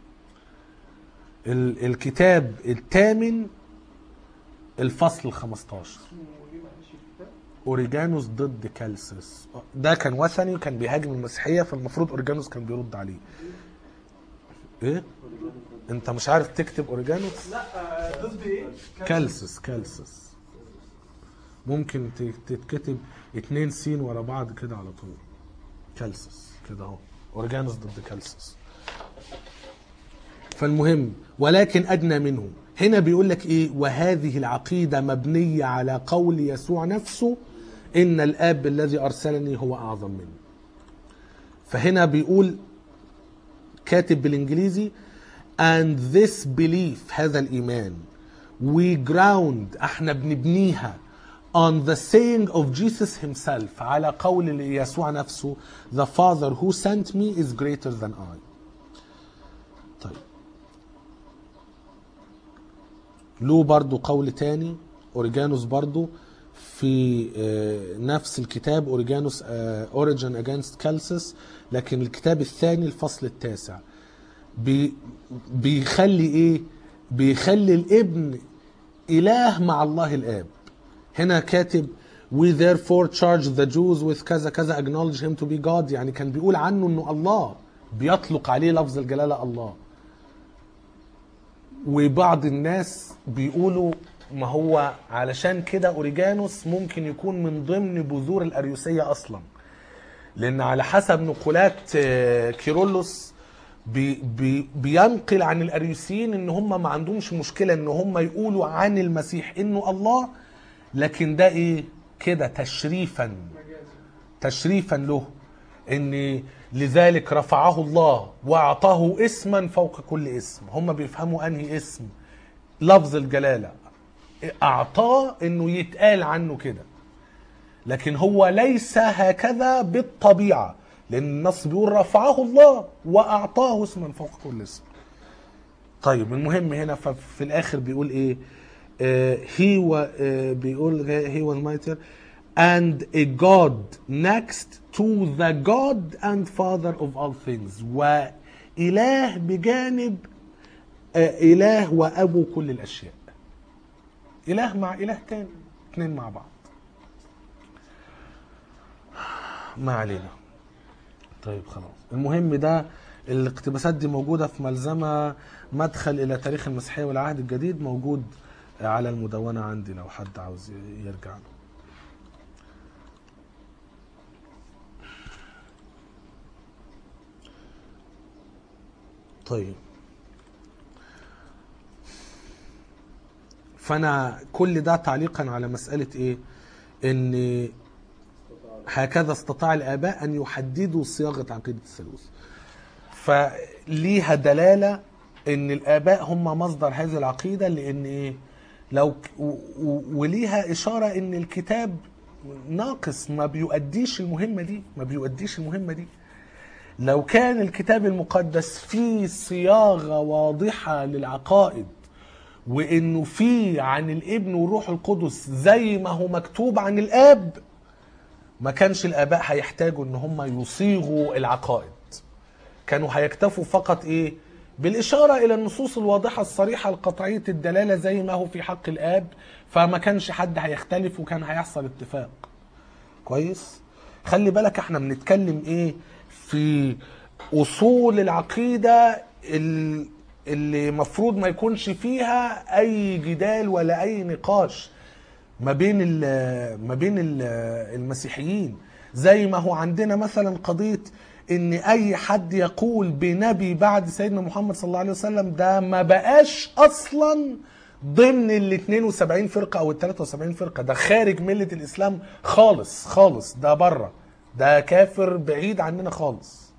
ال- الكتاب الثامن الفصل ال 15 اسمه ايه معلش الكتاب؟ اوريجانوس ضد كالسس ده كان وثني وكان بيهاجم المسيحيه فالمفروض اوريجانوس كان بيرد عليه ايه انت مش عارف تكتب اوريجانوس لا آه، ضد ايه؟ كالسس كالسس ممكن ت- تتكتب اتنين سين ورا بعض كده على طول كالسس كده اهو اوريجانوس ضد كالسس فالمهم ولكن ادنى منه هنا بيقول لك ايه وهذه العقيده مبنيه على قول يسوع نفسه ان الاب الذي ارسلني هو اعظم مني فهنا بيقول كاتب بالانجليزي and this belief هذا الايمان we ground احنا بنبنيها on the saying of Jesus himself على قول يسوع نفسه the father who sent me is greater than I طيب له برضو قول تاني اوريجانوس برضو في آه، نفس الكتاب اوريجانوس اوريجن اجينست كالسس لكن الكتاب الثاني الفصل التاسع بي بيخلي ايه بيخلي الابن اله مع الله الاب هنا كاتب we therefore charge the Jews with كذا كذا acknowledge him to be God يعني كان بيقول عنه انه الله بيطلق عليه لفظ الجلالة الله وبعض الناس بيقولوا ما هو علشان كده اوريجانوس ممكن يكون من ضمن بذور الاريوسيه اصلا لان على حسب نقولات آه، كيرلس بي بي بينقل عن الاريوسيين ان هم ما عندهمش مشكله ان هم يقولوا عن المسيح انه الله لكن ده ايه كده تشريفا مجازا تشريفا له ان لذلك رفعه الله واعطاه اسما فوق كل اسم هم بيفهموا انهي اسم لفظ الجلاله اعطاه انه يتقال عنه كده لكن هو ليس هكذا بالطبيعه لان النص بيقول رفعه الله واعطاه اسما فوق كل اسم طيب المهم هنا ففي الاخر بيقول ايه هي و آه، بيقول he was mightier and a God next to the God and Father of all things وإله بجانب آه، إله وأبو كل الأشياء إله مع إله تاني اتنين مع بعض ما علينا طيب خلاص المهم ده الاقتباسات دي موجودة في ملزمة مدخل إلى تاريخ المسيحية والعهد الجديد موجود على المدونة عندي لو حد عاوز يرجع له طيب فانا كل ده تعليقا على مساله ايه ان هكذا استطاع الاباء ان يحددوا صياغه عقيده الثالوث فليها دلاله ان الاباء هم مصدر هذه العقيده لان ايه لو ك- و- و- وليها اشاره ان الكتاب ناقص ما بيؤديش المهمه دي ما بيؤديش المهمه دي لو كان الكتاب المقدس فيه صياغه واضحه للعقائد وانه فيه عن الابن والروح القدس زي ما هو مكتوب عن الاب ما كانش الاباء هيحتاجوا ان هم يصيغوا العقائد كانوا هيكتفوا فقط ايه بالاشاره الى النصوص الواضحه الصريحه القطعيه الدلاله زي ما هو في حق الاب فما كانش حد هيختلف وكان هيحصل اتفاق كويس خلي بالك احنا بنتكلم ايه في اصول العقيده ال- اللي مفروض ما يكونش فيها اي جدال ولا اي نقاش ما بين ال- ما بين ال- المسيحيين زي ما هو عندنا مثلا قضيه ان اي حد يقول بنبي بعد سيدنا محمد صلى الله عليه وسلم ده ما بقاش اصلا ضمن ال 72 فرقه او ال 73 فرقه ده خارج مله الاسلام خالص خالص ده بره ده كافر بعيد عننا خالص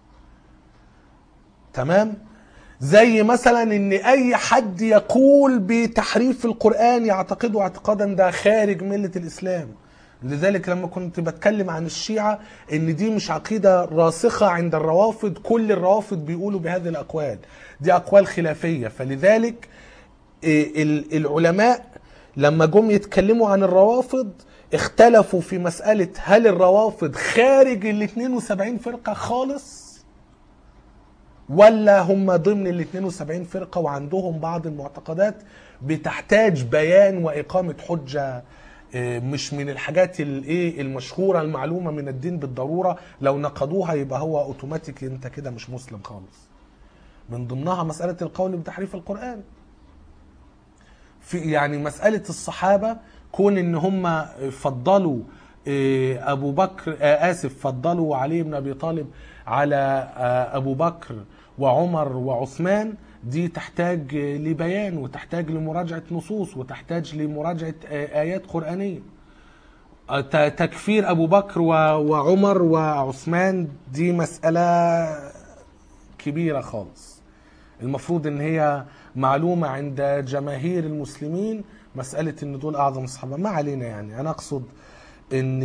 تمام زي مثلا ان اي حد يقول بتحريف القران يعتقده اعتقادا ده خارج مله الاسلام لذلك لما كنت بتكلم عن الشيعة ان دي مش عقيدة راسخة عند الروافض كل الروافض بيقولوا بهذه الاقوال دي اقوال خلافية فلذلك إيه، ال- العلماء لما جم يتكلموا عن الروافض اختلفوا في مسألة هل الروافض خارج ال 72 فرقة خالص ولا هم ضمن ال 72 فرقة وعندهم بعض المعتقدات بتحتاج بيان وإقامة حجة آه، مش من الحاجات الايه المشهورة المعلومة من الدين بالضرورة لو نقضوها يبقى هو اوتوماتيك انت كده مش مسلم خالص من ضمنها مسألة القول بتحريف القرآن في يعني مسألة الصحابة كون ان هم فضلوا آه، ابو بكر آه، اسف فضلوا علي بن ابي طالب على آه، ابو بكر وعمر وعثمان دي تحتاج آه، لبيان وتحتاج لمراجعة نصوص وتحتاج لمراجعة آه، آيات قرآنية آه، ت- تكفير أبو بكر و- وعمر وعثمان دي مسألة كبيرة خالص المفروض ان هي معلومة عند جماهير المسلمين مسألة ان دول اعظم الصحابة ما علينا يعني انا اقصد ان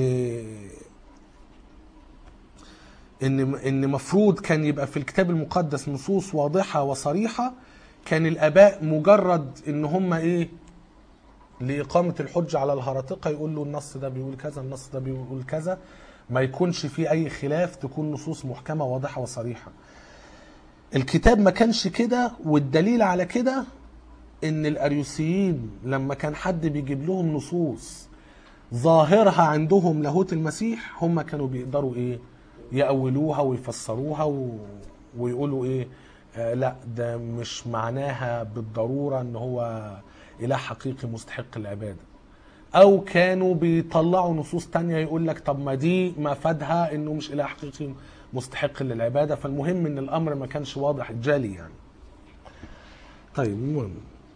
ان ان مفروض كان يبقى في الكتاب المقدس نصوص واضحة وصريحة كان الاباء مجرد ان هم ايه لإقامة الحجة على الهرطقة يقول له النص ده بيقول كذا النص ده بيقول كذا ما يكونش فيه أي خلاف تكون نصوص محكمة واضحة وصريحة الكتاب ما كانش كده والدليل على كده ان الاريوسيين لما كان حد بيجيب لهم نصوص ظاهرها عندهم لاهوت المسيح هم كانوا بيقدروا ايه يأولوها ويفسروها و... ويقولوا ايه آه لا ده مش معناها بالضرورة ان هو اله حقيقي مستحق العبادة او كانوا بيطلعوا نصوص تانية يقول لك طب ما دي مفادها انه مش اله حقيقي مستحق للعبادة فالمهم ان الامر ما كانش واضح جالي يعني طيب المهم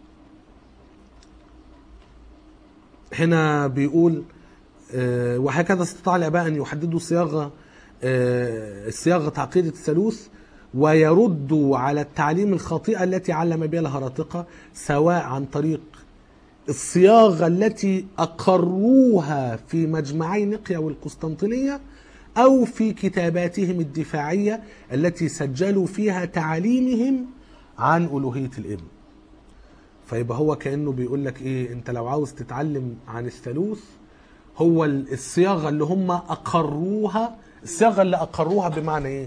هنا بيقول آه، وهكذا استطاع الاباء ان يحددوا صياغه آه، صياغه عقيده الثالوث ويردوا على التعليم الخاطئه التي علم بها الهرطقه سواء عن طريق الصياغه التي اقروها في مجمعي نقيا والقسطنطينيه او في كتاباتهم الدفاعيه التي سجلوا فيها تعاليمهم عن الوهيه الابن فيبقى هو كانه بيقول لك ايه انت لو عاوز تتعلم عن الثالوث هو ال- الصياغه اللي هم اقروها الصياغه اللي اقروها بمعنى ايه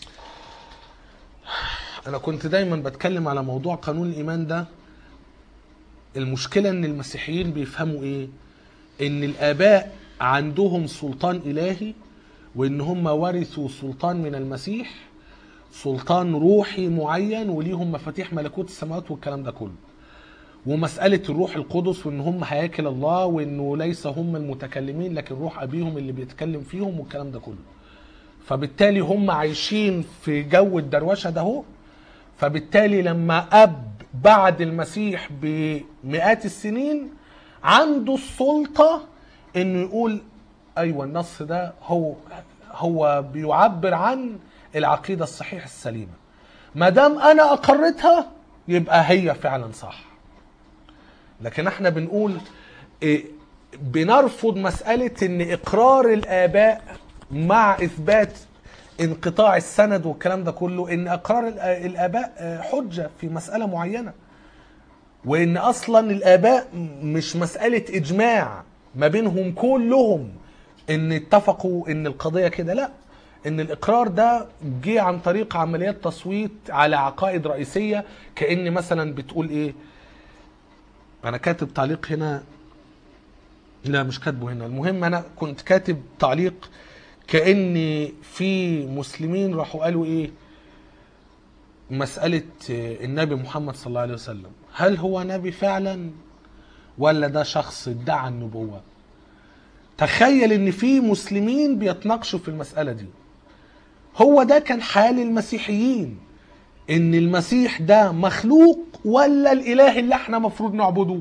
انا كنت دايما بتكلم على موضوع قانون الايمان ده المشكله ان المسيحيين بيفهموا ايه ان الاباء عندهم سلطان الهي وان هم ورثوا سلطان من المسيح سلطان روحي معين وليهم مفاتيح ملكوت السماوات والكلام ده كله ومسألة الروح القدس وإن هم هياكل الله وإنه ليس هم المتكلمين لكن روح أبيهم اللي بيتكلم فيهم والكلام ده كله فبالتالي هم عايشين في جو الدروشة ده هو فبالتالي لما أب بعد المسيح بمئات السنين عنده السلطة إنه يقول أيوة النص ده هو هو بيعبر عن العقيدة الصحيحة السليمة ما دام أنا أقرتها يبقى هي فعلا صح لكن احنا بنقول إيه، بنرفض مسألة ان اقرار الاباء مع اثبات انقطاع السند والكلام ده كله ان اقرار الآ- الاباء آه، حجه في مساله معينه وان اصلا الاباء مش مساله اجماع ما بينهم كلهم ان اتفقوا ان القضيه كده لا ان الاقرار ده جه عن طريق عمليات تصويت على عقائد رئيسيه كان مثلا بتقول ايه انا كاتب تعليق هنا لا مش كاتبه هنا المهم انا كنت كاتب تعليق كان في مسلمين راحوا قالوا ايه مسألة النبي محمد صلى الله عليه وسلم هل هو نبي فعلا ولا ده شخص ادعى النبوة تخيل ان في مسلمين بيتناقشوا في المسألة دي هو ده كان حال المسيحيين ان المسيح ده مخلوق ولا الاله اللي احنا مفروض نعبده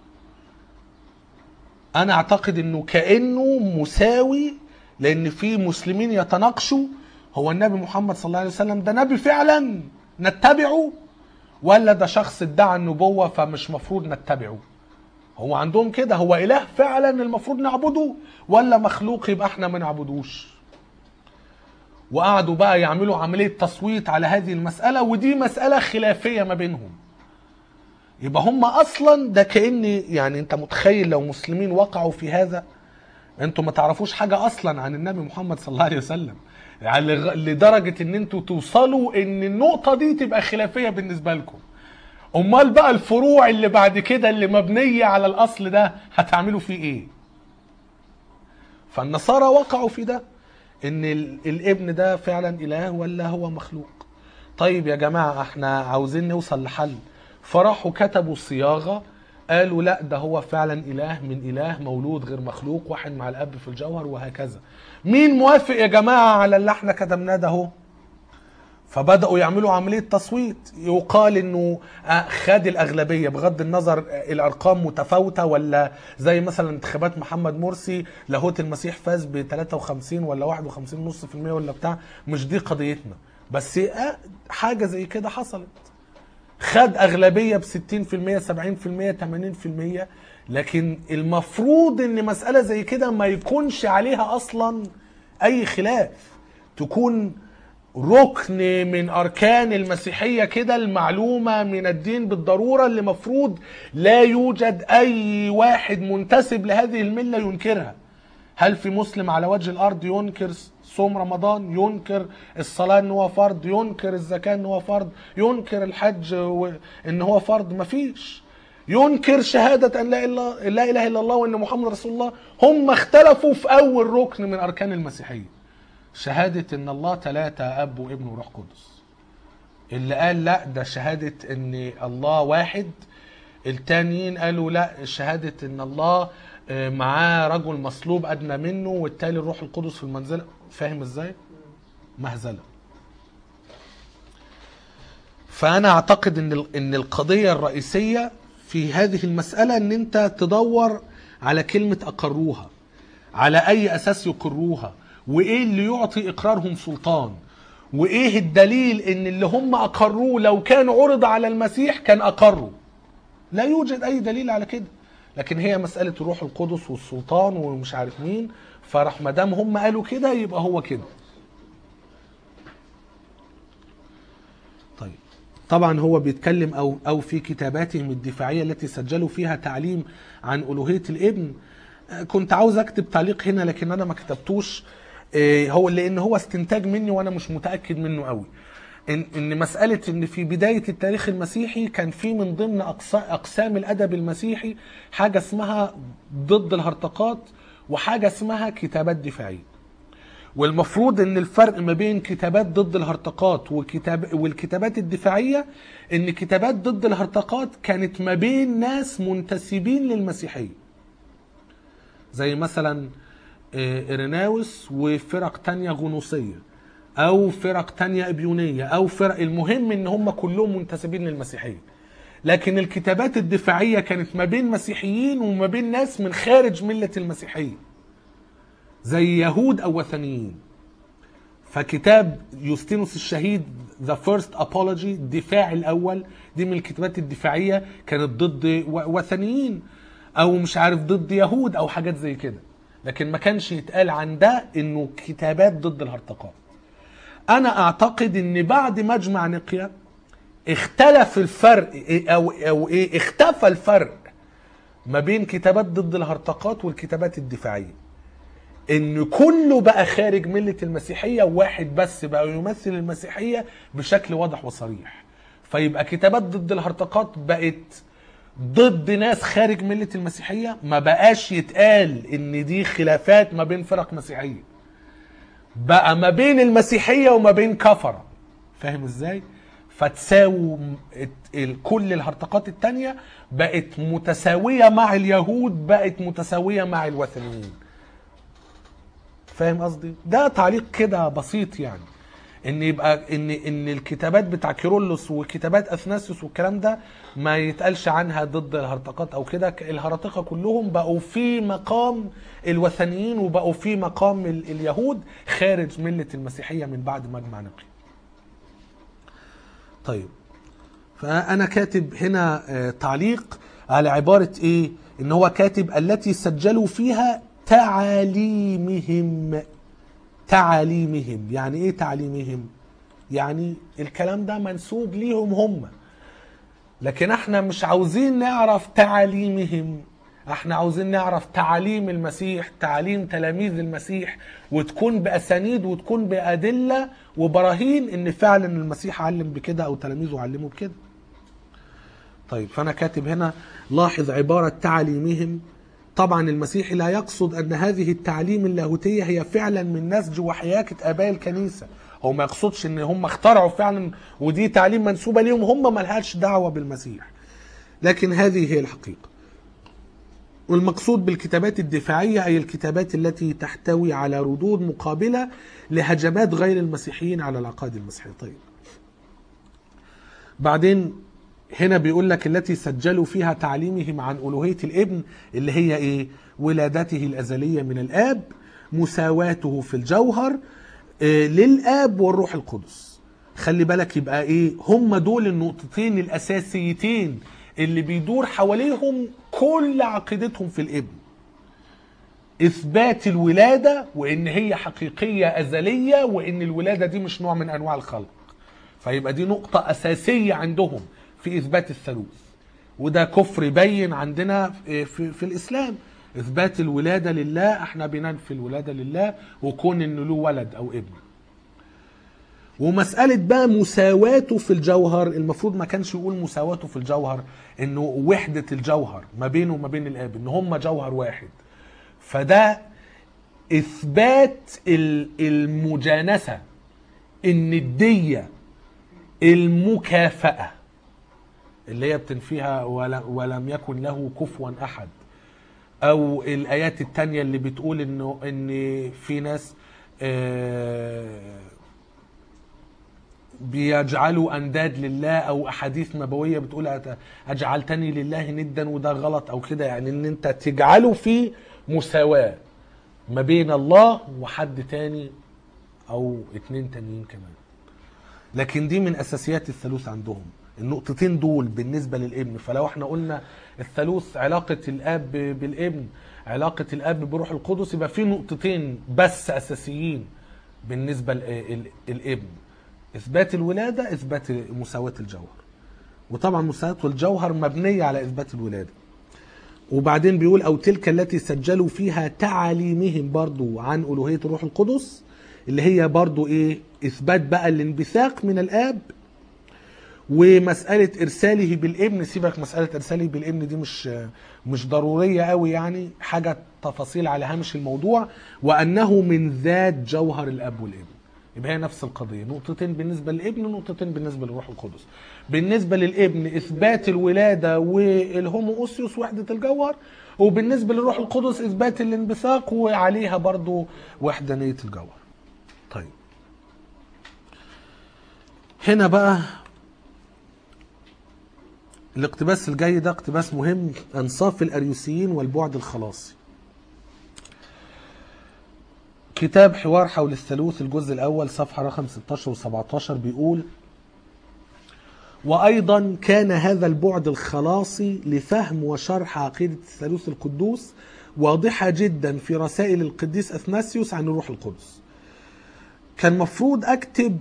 انا اعتقد انه كانه مساوي لان في مسلمين يتناقشوا هو النبي محمد صلى الله عليه وسلم ده نبي فعلا نتبعه ولا ده شخص ادعى النبوة فمش مفروض نتبعه هو عندهم كده هو اله فعلا المفروض نعبده ولا مخلوق يبقى احنا ما نعبدوش وقعدوا بقى يعملوا عملية تصويت على هذه المسألة ودي مسألة خلافية ما بينهم يبقى هم اصلا ده كأن يعني انت متخيل لو مسلمين وقعوا في هذا انتوا ما تعرفوش حاجة اصلا عن النبي محمد صلى الله عليه وسلم يعني لغ- لدرجة ان انتوا توصلوا ان النقطة دي تبقى خلافية بالنسبة لكم امال بقى الفروع اللي بعد كده اللي مبنية على الاصل ده هتعملوا فيه ايه فالنصارى وقعوا في ده ان ال- الابن ده فعلا اله ولا هو مخلوق طيب يا جماعة احنا عاوزين نوصل لحل فراحوا كتبوا صياغة قالوا لا ده هو فعلا اله من اله مولود غير مخلوق واحد مع الاب في الجوهر وهكذا مين موافق يا جماعة على اللي احنا كتبناه ده هو فبداوا يعملوا عمليه تصويت يقال انه آه، خد الاغلبيه بغض النظر آه، الارقام متفاوته ولا زي مثلا انتخابات محمد مرسي لاهوت المسيح فاز ب 53 ولا 51 نص في المية ولا بتاع مش دي قضيتنا بس آه، حاجه زي كده حصلت خد اغلبيه ب 60% 70% 80% لكن المفروض ان مساله زي كده ما يكونش عليها اصلا اي خلاف تكون ركن من اركان المسيحيه كده المعلومه من الدين بالضروره اللي مفروض لا يوجد اي واحد منتسب لهذه المله ينكرها هل في مسلم على وجه الارض ينكر صوم رمضان ينكر الصلاه ان هو فرض ينكر الزكاه ان هو فرض ينكر الحج و- ان هو فرض مفيش ينكر شهادة أن لا إله, لا إله إلا الله وأن محمد رسول الله هم اختلفوا في أول ركن من أركان المسيحية شهادة ان الله ثلاثة اب وابن وروح قدس اللي قال لا ده شهادة ان الله واحد التانيين قالوا لا شهادة ان الله آه، معاه رجل مصلوب ادنى منه والتالي الروح القدس في المنزلة فاهم ازاي مهزلة فانا اعتقد ان ال- ان القضية الرئيسية في هذه المسألة ان انت تدور على كلمة اقروها على اي اساس يقروها وايه اللي يعطي اقرارهم سلطان وايه الدليل ان اللي هم اقروه لو كان عرض على المسيح كان اقروا لا يوجد اي دليل على كده لكن هي مسألة الروح القدس والسلطان ومش عارف مين فراح ما دام هم قالوا كده يبقى هو كده طيب طبعا هو بيتكلم او او في كتاباتهم الدفاعيه التي سجلوا فيها تعليم عن الوهيه الابن آه، كنت عاوز اكتب تعليق هنا لكن انا ما كتبتوش آه، هو لان هو استنتاج مني وانا مش متاكد منه قوي ان ان مساله ان في بدايه التاريخ المسيحي كان في من ضمن أقصا- اقسام الادب المسيحي حاجه اسمها ضد الهرطقات وحاجه اسمها كتابات دفاعيه والمفروض ان الفرق ما بين كتابات ضد الهرطقات وكتاب والكتابات الدفاعيه ان كتابات ضد الهرطقات كانت ما بين ناس منتسبين للمسيحيه زي مثلا آه، إيريناوس وفرق تانية غنوصية أو فرق تانية إبيونية أو فرق المهم إن هم كلهم منتسبين للمسيحية لكن الكتابات الدفاعية كانت ما بين مسيحيين وما بين ناس من خارج ملة المسيحية زي يهود أو وثنيين فكتاب يوستينوس الشهيد ذا فيرست apology الدفاع الأول دي من الكتابات الدفاعية كانت ضد و- وثنيين أو مش عارف ضد يهود أو حاجات زي كده لكن ما كانش يتقال عن ده إنه كتابات ضد الهرطقات انا اعتقد ان بعد مجمع نقيا اختلف الفرق إيه- او او ايه اختفى الفرق ما بين كتابات ضد الهرطقات والكتابات الدفاعيه ان كله بقى خارج مله المسيحيه وواحد بس بقى يمثل المسيحيه بشكل واضح وصريح فيبقى كتابات ضد الهرطقات بقت ضد ناس خارج مله المسيحيه ما بقاش يتقال ان دي خلافات ما بين فرق مسيحيه بقى ما بين المسيحيه وما بين كفره فاهم ازاي فتساووا م- ات- ال- كل الهرطقات التانية بقت متساوية مع اليهود بقت متساوية مع الوثنيين فاهم قصدي ده تعليق كده بسيط يعني ان يبقى ان ان الكتابات بتاع كيرلس وكتابات اثناسيوس والكلام ده ما يتقالش عنها ضد الهرطقات او كده ك- الهرطقه كلهم بقوا في مقام الوثنيين وبقوا في مقام ال- اليهود خارج مله المسيحيه من بعد مجمع نقي طيب فانا كاتب هنا آه، تعليق على عباره ايه ان هو كاتب التي سجلوا فيها تعاليمهم تعاليمهم يعني ايه تعليمهم يعني الكلام ده منسوب ليهم هم لكن احنا مش عاوزين نعرف تعاليمهم احنا عاوزين نعرف تعاليم المسيح تعاليم تلاميذ المسيح وتكون باسانيد وتكون بادله وبراهين ان فعلا المسيح علم بكده او تلاميذه علموا بكده طيب فانا كاتب هنا لاحظ عباره تعاليمهم طبعا المسيحي لا يقصد ان هذه التعليم اللاهوتيه هي فعلا من نسج وحياكه اباء الكنيسه هو ما يقصدش ان هم اخترعوا فعلا ودي تعليم منسوبه ليهم هم ما لهاش دعوه بالمسيح لكن هذه هي الحقيقه والمقصود بالكتابات الدفاعيه اي الكتابات التي تحتوي على ردود مقابله لهجمات غير المسيحيين على العقائد المسيحيه طيب بعدين هنا بيقول لك التي سجلوا فيها تعليمهم عن ألوهية الابن اللي هي إيه ولادته الأزلية من الآب مساواته في الجوهر إيه للآب والروح القدس خلي بالك يبقى إيه هم دول النقطتين الأساسيتين اللي بيدور حواليهم كل عقيدتهم في الابن اثبات الولاده وان هي حقيقيه ازليه وان الولاده دي مش نوع من انواع الخلق فيبقى دي نقطه اساسيه عندهم في اثبات الثالوث وده كفر بين عندنا في, في, في الاسلام اثبات الولاده لله احنا بننفي الولاده لله وكون انه له ولد او ابن ومسألة بقى مساواته في الجوهر المفروض ما كانش يقول مساواته في الجوهر انه وحدة الجوهر ما بينه وما بين الاب ان هم جوهر واحد فده اثبات ال- المجانسة الندية المكافأة اللي هي بتنفيها ولا- ولم يكن له كفوا احد او الايات التانية اللي بتقول انه ان في ناس آه، بيجعلوا انداد لله او احاديث نبويه بتقول أت- اجعلتني لله ندا وده غلط او كده يعني ان انت تجعله في مساواه ما بين الله وحد تاني او اتنين تانيين كمان لكن دي من اساسيات الثالوث عندهم النقطتين دول بالنسبه للابن فلو احنا قلنا الثالوث علاقه الاب بالابن علاقه الاب بروح القدس يبقى في نقطتين بس اساسيين بالنسبه للابن اثبات الولاده اثبات مساواه الجوهر وطبعا مساواه الجوهر مبنيه على اثبات الولاده وبعدين بيقول او تلك التي سجلوا فيها تعاليمهم برضو عن الوهيه الروح القدس اللي هي برضو ايه اثبات بقى الانبثاق من الاب ومساله ارساله بالابن سيبك مساله ارساله بالابن دي مش مش ضروريه قوي يعني حاجه تفاصيل على هامش الموضوع وانه من ذات جوهر الاب والابن يبقى هي نفس القضيه نقطتين بالنسبه للابن نقطتين بالنسبه للروح القدس بالنسبه للابن اثبات الولاده والهومو اوسيوس وحده الجوهر وبالنسبه للروح القدس اثبات الانبثاق وعليها برضو وحدانيه الجوهر طيب هنا بقى الاقتباس الجاي ده اقتباس مهم انصاف الاريوسيين والبعد الخلاصي كتاب حوار حول الثالوث الجزء الاول صفحه رقم 16 و17 بيقول وايضا كان هذا البعد الخلاصي لفهم وشرح عقيده الثالوث القدوس واضحه جدا في رسائل القديس اثناسيوس عن الروح القدس كان مفروض اكتب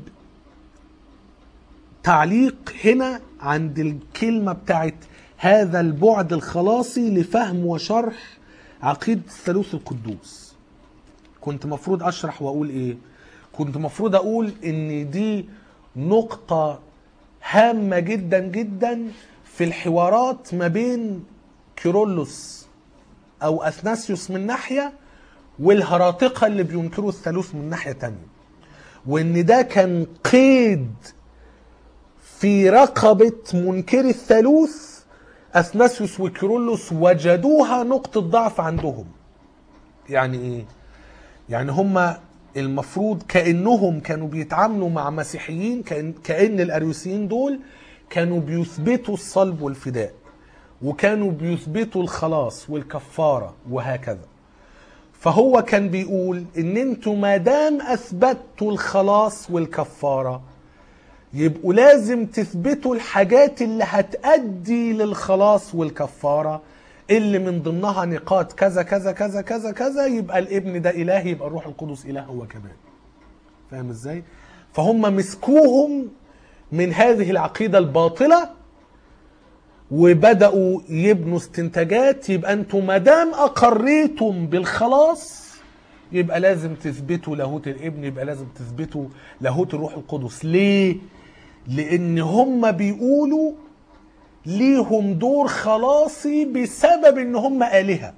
تعليق هنا عند الكلمة بتاعت هذا البعد الخلاصي لفهم وشرح عقيدة الثالوث القدوس كنت مفروض اشرح واقول ايه كنت مفروض اقول ان دي نقطة هامة جدا جدا في الحوارات ما بين كيرلس او اثناسيوس من ناحية والهراطقة اللي بينكروا الثالوث من ناحية تانية وان ده كان قيد في رقبة منكر الثالوث اثناسيوس وكيرلس وجدوها نقطة ضعف عندهم يعني ايه يعني هم المفروض كانهم كانوا بيتعاملوا مع مسيحيين كأن, كأن الاريوسيين دول كانوا بيثبتوا الصلب والفداء وكانوا بيثبتوا الخلاص والكفارة وهكذا فهو كان بيقول ان انتوا ما دام اثبتوا الخلاص والكفاره يبقوا لازم تثبتوا الحاجات اللي هتأدي للخلاص والكفاره اللي من ضمنها نقاط كذا كذا كذا كذا كذا يبقى الابن ده اله يبقى الروح القدس اله هو كمان فاهم ازاي فهم مسكوهم من هذه العقيده الباطله وبداوا يبنوا استنتاجات يبقى انتوا ما دام اقريتم بالخلاص يبقى لازم تثبتوا لاهوت الابن يبقى لازم تثبتوا لاهوت الروح القدس ليه لان هم بيقولوا ليهم دور خلاصي بسبب ان هم الهه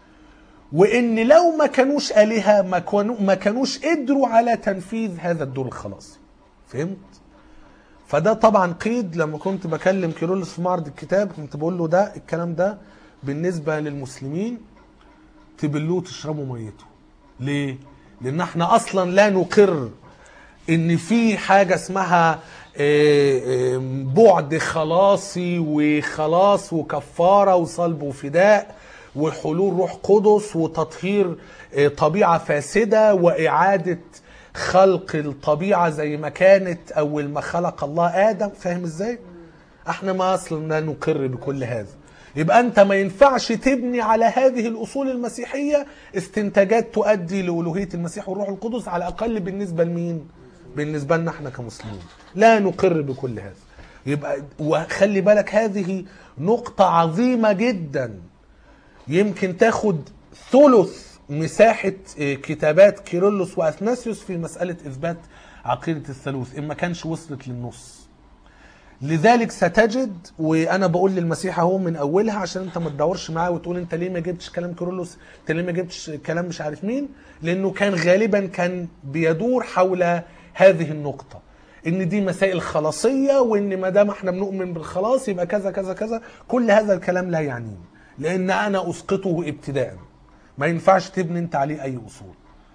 وان لو ما كانوش الهه ما كانوا ما كانوش قدروا على تنفيذ هذا الدور الخلاصي فهمت فده طبعا قيد لما كنت بكلم كيرلس في معرض الكتاب كنت بقول له ده الكلام ده بالنسبه للمسلمين تبلوه تشربوا ميته ليه لان احنا اصلا لا نقر ان في حاجه اسمها آه، آه، بعد خلاصي وخلاص وكفاره وصلب وفداء وحلول روح قدس وتطهير آه، طبيعه فاسده واعاده خلق الطبيعه زي ما كانت اول ما خلق الله ادم فاهم ازاي احنا ما اصلا لا نقر بكل هذا يبقى انت ما ينفعش تبني على هذه الاصول المسيحيه استنتاجات تؤدي لالوهيه المسيح والروح القدس على الاقل بالنسبه لمين بالنسبه لنا احنا كمسلمين لا نقر بكل هذا يبقى وخلي بالك هذه نقطه عظيمه جدا يمكن تاخد ثلث مساحة آه، كتابات كيرلس وأثناسيوس في مسألة إثبات عقيدة الثالوث إن ما كانش وصلت للنص لذلك ستجد وانا بقول للمسيح اهو من اولها عشان انت ما تدورش معاه وتقول انت ليه ما جبتش كلام كيرلس انت ليه ما جبتش كلام مش عارف مين لانه كان غالبا كان بيدور حول هذه النقطه ان دي مسائل خلاصيه وان ما دام احنا بنؤمن بالخلاص يبقى كذا كذا كذا كل هذا الكلام لا يعنيني لان انا اسقطه ابتداء ما ينفعش تبني انت عليه اي اصول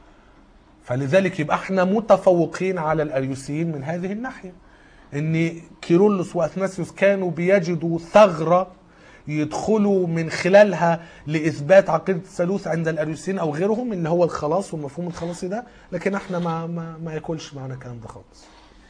فلذلك يبقى احنا متفوقين على الاريوسيين من هذه الناحيه ان كيرلس واثناسيوس كانوا بيجدوا ثغره يدخلوا من خلالها لاثبات عقيده الثالوث عند الاريوسيين او غيرهم اللي هو الخلاص والمفهوم الخلاصي ده لكن احنا ما ما, ما ياكلش معانا الكلام ده خالص.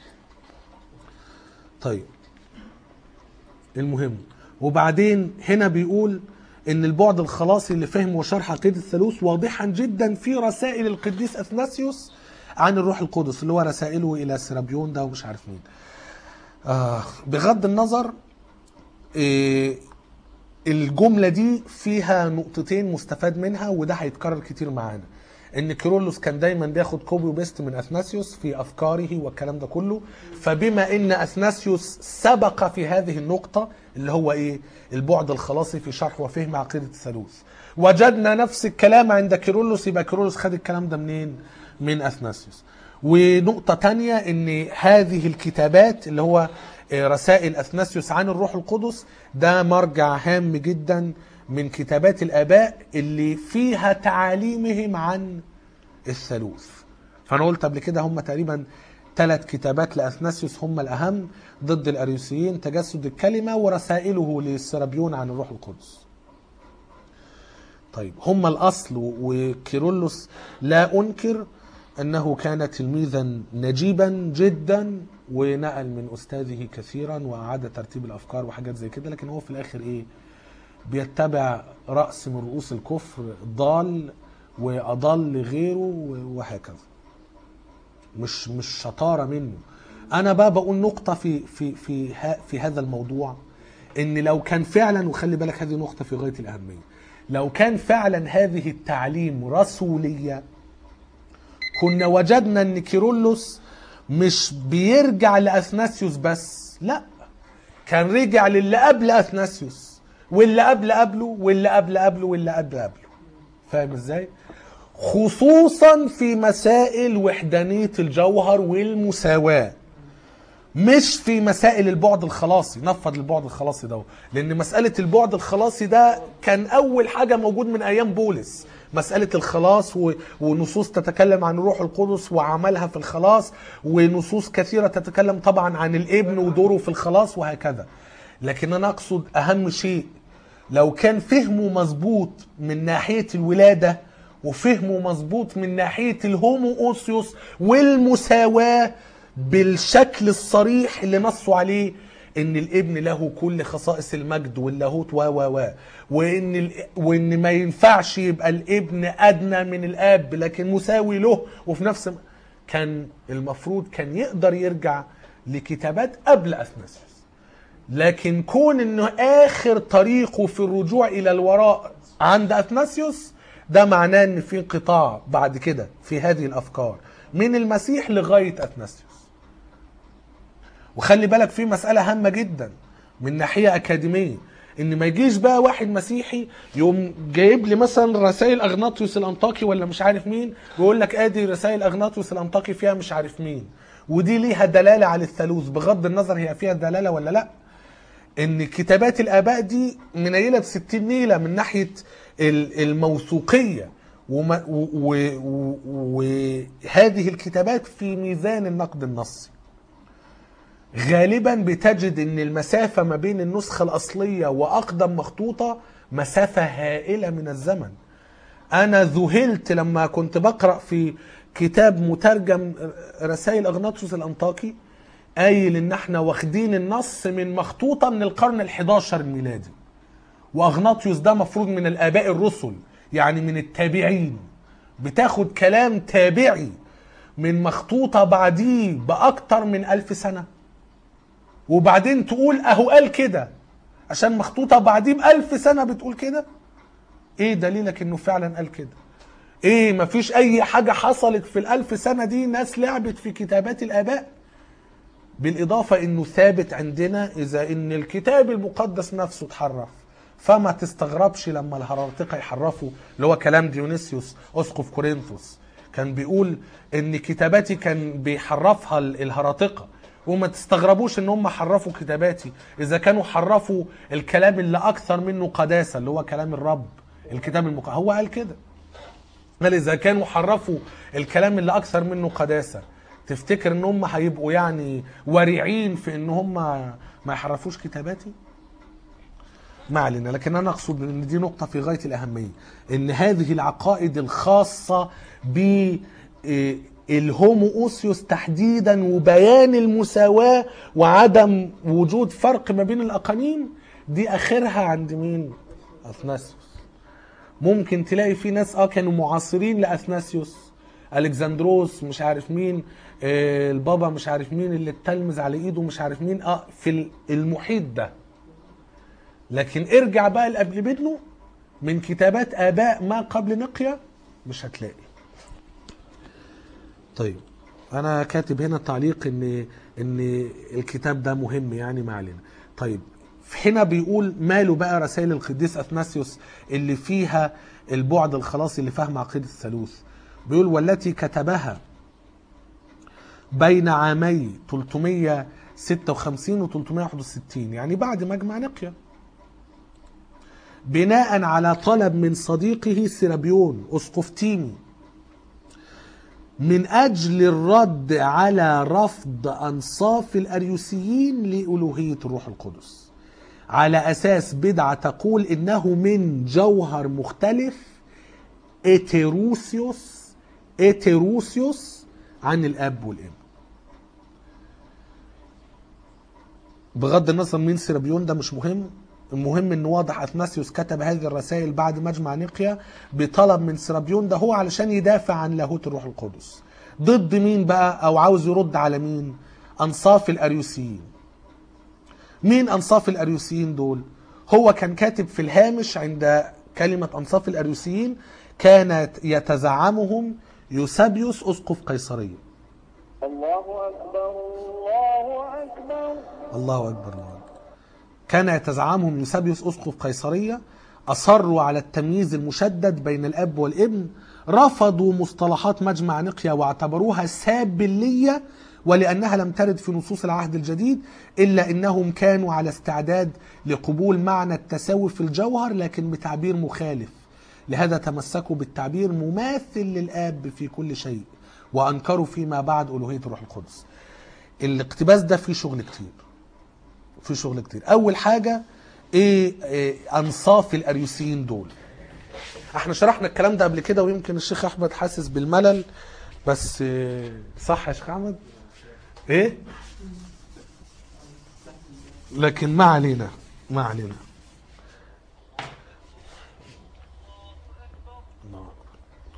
طيب المهم وبعدين هنا بيقول ان البعد الخلاصي اللي فهم وشرح عقيده الثالوث واضحا جدا في رسائل القديس اثناسيوس عن الروح القدس اللي هو رسائله الى سيرابيون ده ومش عارف مين. آه بغض النظر إيه الجمله دي فيها نقطتين مستفاد منها وده هيتكرر كتير معانا ان كيرلس كان دايما بياخد كوبي وبيست من اثناسيوس في افكاره والكلام ده كله فبما ان اثناسيوس سبق في هذه النقطه اللي هو ايه البعد الخلاصي في شرح وفهم عقيده الثالوث وجدنا نفس الكلام عند كيرلس يبقى كيرلس خد الكلام ده منين من اثناسيوس ونقطة تانية ان هذه الكتابات اللي هو رسائل اثناسيوس عن الروح القدس ده مرجع هام جدا من كتابات الاباء اللي فيها تعاليمهم عن الثالوث فانا قلت قبل كده هم تقريبا ثلاث كتابات لاثناسيوس هم الاهم ضد الاريوسيين تجسد الكلمه ورسائله للسرابيون عن الروح القدس طيب هم الاصل وكيرلس لا انكر انه كان تلميذا نجيبا جدا ونقل من استاذه كثيرا واعاد ترتيب الافكار وحاجات زي كده لكن هو في الاخر ايه بيتبع راس من رؤوس الكفر ضال واضل غيره وهكذا مش مش شطاره منه انا بقى بقول نقطه في في في ها في هذا الموضوع ان لو كان فعلا وخلي بالك هذه نقطه في غايه الاهميه لو كان فعلا هذه التعليم رسوليه كنا وجدنا ان كيرلس مش بيرجع لاثناسيوس بس لا كان رجع للي قبل اثناسيوس واللي قبل قبله واللي قبل قبله واللي قبل قبله فاهم ازاي خصوصا في مسائل وحدانيه الجوهر والمساواه مش في مسائل البعد الخلاصي نفض البعد الخلاصي ده لان مساله البعد الخلاصي ده كان اول حاجه موجود من ايام بولس مسألة الخلاص و- ونصوص تتكلم عن الروح القدس وعملها في الخلاص ونصوص كثيرة تتكلم طبعا عن الابن ودوره في الخلاص وهكذا لكن أنا أقصد أهم شيء لو كان فهمه مظبوط من ناحية الولادة وفهمه مظبوط من ناحية الهومو أوسيوس والمساواة بالشكل الصريح اللي نصوا عليه ان الابن له كل خصائص المجد واللاهوت و و و وان ال... وان ما ينفعش يبقى الابن ادنى من الاب لكن مساوي له وفي نفس م- كان المفروض كان يقدر يرجع لكتابات قبل اثناسيوس لكن كون انه اخر طريقه في الرجوع الى الوراء عند اثناسيوس ده معناه ان في انقطاع بعد كده في هذه الافكار من المسيح لغايه اثناسيوس وخلي بالك في مسألة هامة جدا من ناحية أكاديمية إن ما يجيش بقى واحد مسيحي يقوم جايب لي مثلا رسائل أغناطيوس الأنطاكي ولا مش عارف مين ويقول لك آدي رسائل أغناطيوس الأنطاكي فيها مش عارف مين ودي ليها دلالة على الثالوث بغض النظر هي فيها دلالة ولا لأ ان كتابات الاباء دي منيله ب 60 نيله من ناحيه ال- الموثوقيه وما- و- و- و- وهذه الكتابات في ميزان النقد النصي غالبا بتجد ان المسافه ما بين النسخه الاصليه واقدم مخطوطه مسافه هائله من الزمن انا ذهلت لما كنت بقرا في كتاب مترجم رسائل اغناطيوس الانطاكي قايل ان احنا واخدين النص من مخطوطه من القرن ال11 الميلادي واغناطيوس ده مفروض من الاباء الرسل يعني من التابعين بتاخد كلام تابعي من مخطوطه بعديه باكتر من ألف سنه وبعدين تقول اهو قال كده عشان مخطوطه بعديه بألف سنه بتقول كده ايه دليلك انه فعلا قال كده ايه مفيش اي حاجه حصلت في الألف سنه دي ناس لعبت في كتابات الاباء بالإضافة إنه ثابت عندنا إذا إن الكتاب المقدس نفسه اتحرف فما تستغربش لما الهرطقة يحرفوا اللي هو كلام ديونيسيوس أسقف كورنثوس كان بيقول إن كتاباتي كان بيحرفها ال- الهرطقة وما تستغربوش ان هم حرفوا كتاباتي اذا كانوا حرفوا الكلام اللي اكثر منه قداسه اللي هو كلام الرب الكتاب المقدس هو قال كده قال اذا كانوا حرفوا الكلام اللي اكثر منه قداسه تفتكر ان هم هيبقوا يعني ورعين في ان هم ما يحرفوش كتاباتي ما علينا لكن انا اقصد ان دي نقطه في غايه الاهميه ان هذه العقائد الخاصه ب إيه، الهومو اوسيوس تحديدا وبيان المساواه وعدم وجود فرق ما بين الاقانيم دي اخرها عند مين اثناسيوس ممكن تلاقي في ناس اه كانوا معاصرين لاثناسيوس الكسندروس مش عارف مين آه البابا مش عارف مين اللي اتلمذ على ايده مش عارف مين اه في المحيط ده لكن ارجع بقى لقبل منه من كتابات اباء ما قبل نقيا مش هتلاقي طيب انا كاتب هنا تعليق ان ان الكتاب ده مهم يعني ما علينا طيب هنا بيقول ماله بقى رسائل القديس اثناسيوس اللي فيها البعد الخلاصي اللي فهم عقيده الثالوث بيقول والتي كتبها بين عامي 356 و 361 يعني بعد مجمع نقيا بناء على طلب من صديقه سيرابيون اسقف تيمي من اجل الرد على رفض انصاف الاريوسيين لالوهيه الروح القدس على اساس بدعه تقول انه من جوهر مختلف اتيروسيوس اتيروسيوس عن الاب والابن بغض النظر مين سيرابيون ده مش مهم المهم ان واضح اثناسيوس كتب هذه الرسائل بعد مجمع نقيا بطلب من سيرابيون ده هو علشان يدافع عن لاهوت الروح القدس ضد مين بقى او عاوز يرد على مين انصاف الاريوسيين مين انصاف الاريوسيين دول هو كان كاتب في الهامش عند كلمة انصاف الاريوسيين كانت يتزعمهم يوسابيوس اسقف قيصريه الله أكبر الله أكبر الله اكبر الله اكبر كان يتزعمهم يوسابيوس اسقف قيصريه اصروا على التمييز المشدد بين الاب والابن رفضوا مصطلحات مجمع نقيا واعتبروها سابليه ولانها لم ترد في نصوص العهد الجديد الا انهم كانوا على استعداد لقبول معنى التساوي في الجوهر لكن بتعبير مخالف لهذا تمسكوا بالتعبير مماثل للاب في كل شيء وانكروا فيما بعد الوهيه الروح القدس الاقتباس ده فيه شغل كتير في شغل كتير اول حاجه ايه, إيه انصاف الاريوسيين دول احنا شرحنا الكلام ده قبل كده ويمكن الشيخ احمد حاسس بالملل بس إيه صح يا شيخ احمد ايه لكن ما علينا ما علينا الله أكبر.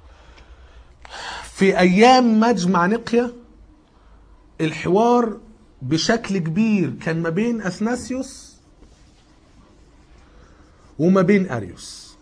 في ايام مجمع نقيه الحوار بشكل كبير كان ما بين اثناسيوس وما بين اريوس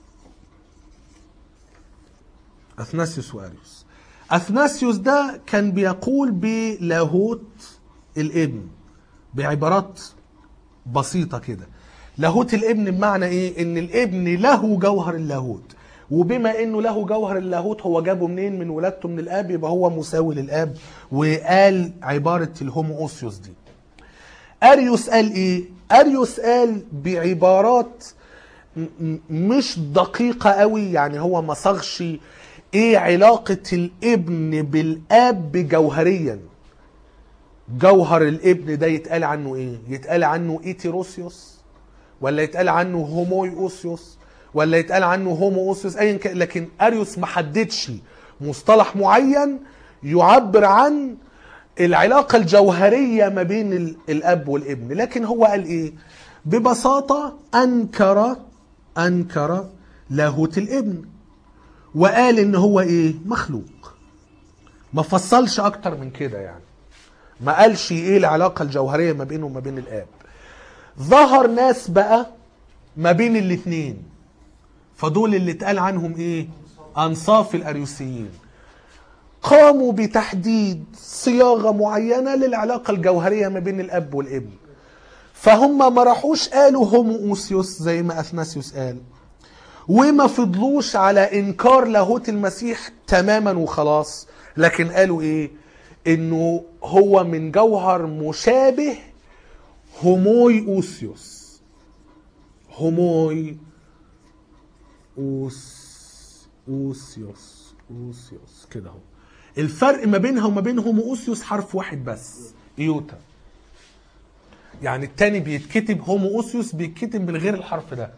اثناسيوس واريوس اثناسيوس ده كان بيقول بلاهوت الابن بعبارات بسيطه كده لاهوت الابن بمعنى ايه ان الابن له جوهر اللاهوت وبما انه له جوهر اللاهوت هو جابه منين من ولادته من الاب يبقى هو مساوي للاب وقال عباره الهوموسيوس دي اريوس قال ايه اريوس قال بعبارات م- م- مش دقيقه قوي يعني هو ما صاغش ايه علاقه الابن بالاب جوهريا جوهر الابن ده يتقال عنه ايه يتقال عنه ايتيروسيوس ولا يتقال عنه هومويوسيوس ولا يتقال عنه هوموسيوس ايا كان لكن اريوس ما حددش مصطلح معين يعبر عن العلاقه الجوهريه ما بين ال- الاب والابن لكن هو قال ايه ببساطه انكر انكر لاهوت الابن وقال ان هو ايه مخلوق ما فصلش اكتر من كده يعني ما قالش ايه العلاقه الجوهريه ما بينه وما بين الاب ظهر ناس بقى ما بين الاثنين فدول اللي اتقال عنهم ايه انصاف الاريوسيين قاموا بتحديد صياغه معينه للعلاقه الجوهريه ما بين الاب والابن فهم ما راحوش قالوا هوموسيوس زي ما اثناسيوس قال وما فضلوش على انكار لاهوت المسيح تماما وخلاص لكن قالوا ايه انه هو من جوهر مشابه هوموي اوسيوس هوموي اوس اوسيوس اوسيوس كده اهو الفرق ما بينها وما بين هومو اوسيوس حرف واحد بس ايوتا يعني التاني بيتكتب هومو اوسيوس بيتكتب من غير الحرف ده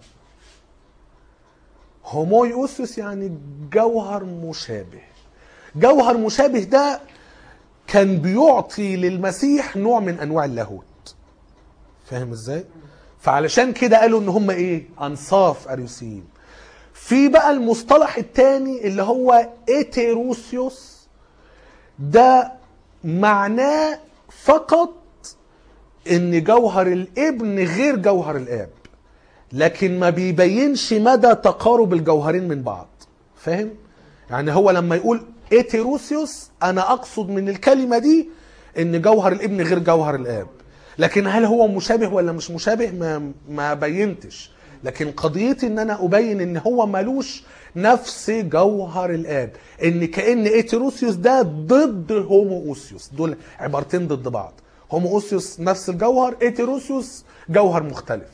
هوموي اوسيوس يعني جوهر مشابه جوهر مشابه ده كان بيعطي للمسيح نوع من انواع اللاهوت فاهم ازاي فعلشان كده قالوا ان هم ايه انصاف اريوسيين في بقى المصطلح الثاني اللي هو ايتيروسيوس ده معناه فقط ان جوهر الابن غير جوهر الاب لكن ما بيبينش مدى تقارب الجوهرين من بعض فاهم يعني هو لما يقول ايتيروسيوس انا اقصد من الكلمه دي ان جوهر الابن غير جوهر الاب لكن هل هو مشابه ولا مش مشابه ما ما بينتش لكن قضيتي ان انا ابين ان هو ملوش نفس جوهر الاب ان كان ايتيروسيوس ده ضد هومووسيوس دول عبارتين ضد بعض هومووسيوس نفس الجوهر ايتيروسيوس جوهر مختلف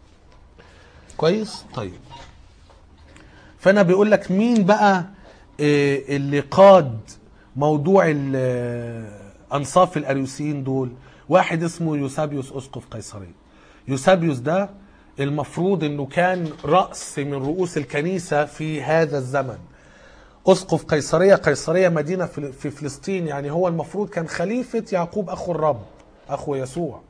كويس طيب فانا بيقول لك مين بقى آه، اللي قاد موضوع ال- آه، انصاف الاريوسيين دول واحد اسمه يوسابيوس اسقف قيصريه يوسابيوس ده المفروض انه كان راس من رؤوس الكنيسه في هذا الزمن اسقف قيصريه قيصريه مدينه في في فلسطين يعني هو المفروض كان خليفه يعقوب اخو الرب اخو يسوع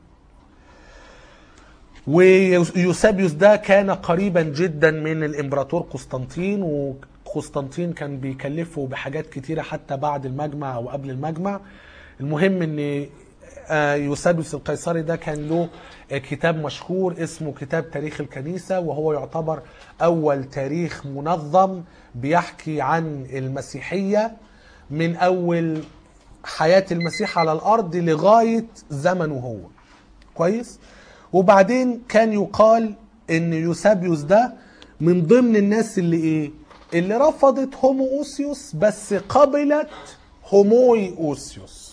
ويوسابيوس ده كان قريبا جدا من الامبراطور قسطنطين قسطنطين كان بيكلفه بحاجات كتيرة حتى بعد المجمع أو قبل المجمع المهم ان آه، يوساديوس القيصري ده كان له آه، كتاب مشهور اسمه كتاب تاريخ الكنيسة وهو يعتبر أول تاريخ منظم بيحكي عن المسيحية من أول حياة المسيح على الأرض لغاية زمنه هو كويس وبعدين كان يقال ان يوسابيوس ده من ضمن الناس اللي ايه اللي رفضت هومو اوسيوس بس قبلت هوموي اوسيوس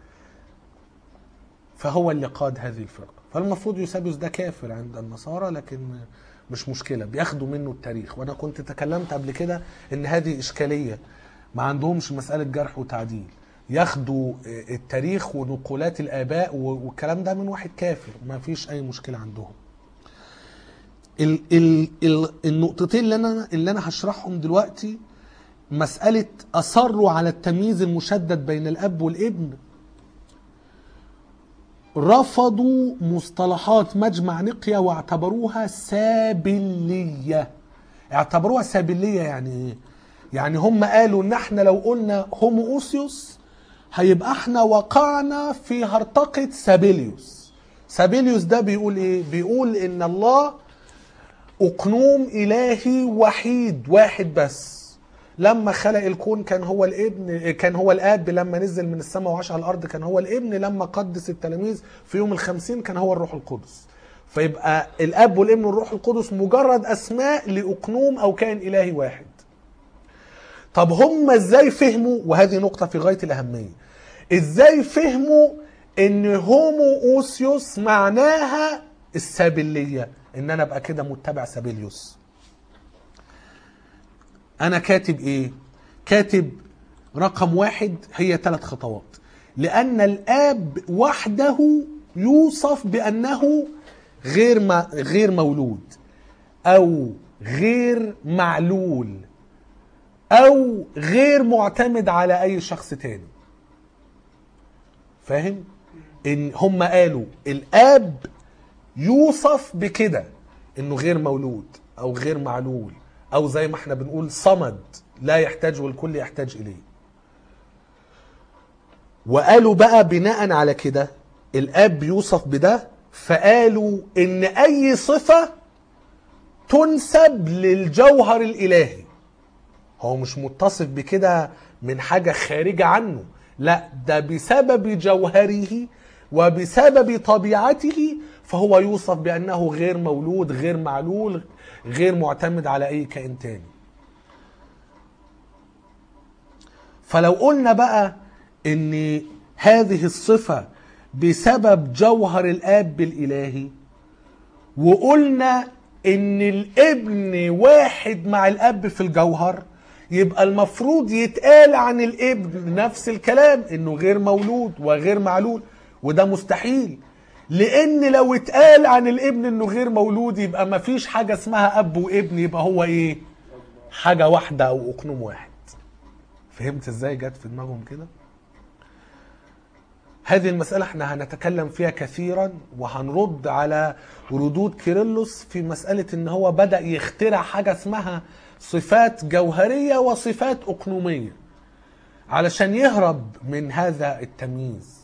فهو اللي قاد هذه الفرقه فالمفروض يوسابيوس ده كافر عند النصارى لكن مش مشكله بياخدوا منه التاريخ وانا كنت تكلمت قبل كده ان هذه اشكاليه ما عندهمش مساله جرح وتعديل ياخدوا التاريخ ونقولات الاباء والكلام ده من واحد كافر ما فيش اي مشكله عندهم ال ال ال النقطتين اللي انا اللي انا هشرحهم دلوقتي مساله اصروا على التمييز المشدد بين الاب والابن رفضوا مصطلحات مجمع نقيا واعتبروها سابليه اعتبروها سابليه يعني ايه يعني هم قالوا ان احنا لو قلنا هومو اوسيوس هيبقى احنا وقعنا في هرطقه سابيليوس سابيليوس ده بيقول ايه بيقول ان الله اقنوم الهي وحيد واحد بس لما خلق الكون كان هو الابن كان هو الاب لما نزل من السماء وعاش على الارض كان هو الابن لما قدس التلاميذ في يوم الخمسين كان هو الروح القدس فيبقى الاب والابن والروح القدس مجرد اسماء لاقنوم او كائن الهي واحد طب هم ازاي فهموا وهذه نقطة في غاية الأهمية ازاي فهموا ان هومو اوسيوس معناها السابلية ان انا ابقى كده متبع سابيليوس انا كاتب ايه كاتب رقم واحد هي ثلاث خطوات لان الاب وحده يوصف بانه غير ما غير مولود او غير معلول او غير معتمد على اي شخص تاني فاهم ان هم قالوا الاب يوصف بكده انه غير مولود او غير معلول او زي ما احنا بنقول صمد لا يحتاج والكل يحتاج اليه وقالوا بقى بناء على كده الاب يوصف بده فقالوا ان اي صفه تنسب للجوهر الالهي هو مش متصف بكده من حاجة خارجة عنه لا ده بسبب جوهره وبسبب طبيعته فهو يوصف بأنه غير مولود غير معلول غير معتمد على أي كائن تاني فلو قلنا بقى ان هذه الصفة بسبب جوهر الآب الإلهي وقلنا ان الابن واحد مع الاب في الجوهر يبقى المفروض يتقال عن الابن نفس الكلام انه غير مولود وغير معلول وده مستحيل لان لو اتقال عن الابن انه غير مولود يبقى ما فيش حاجة اسمها اب وابن يبقى هو ايه حاجة واحدة او اقنوم واحد فهمت ازاي جت في دماغهم كده هذه المسألة احنا هنتكلم فيها كثيرا وهنرد على ردود كيرلس في مسألة ان هو بدأ يخترع حاجة اسمها صفات جوهرية وصفات أقنومية علشان يهرب من هذا التمييز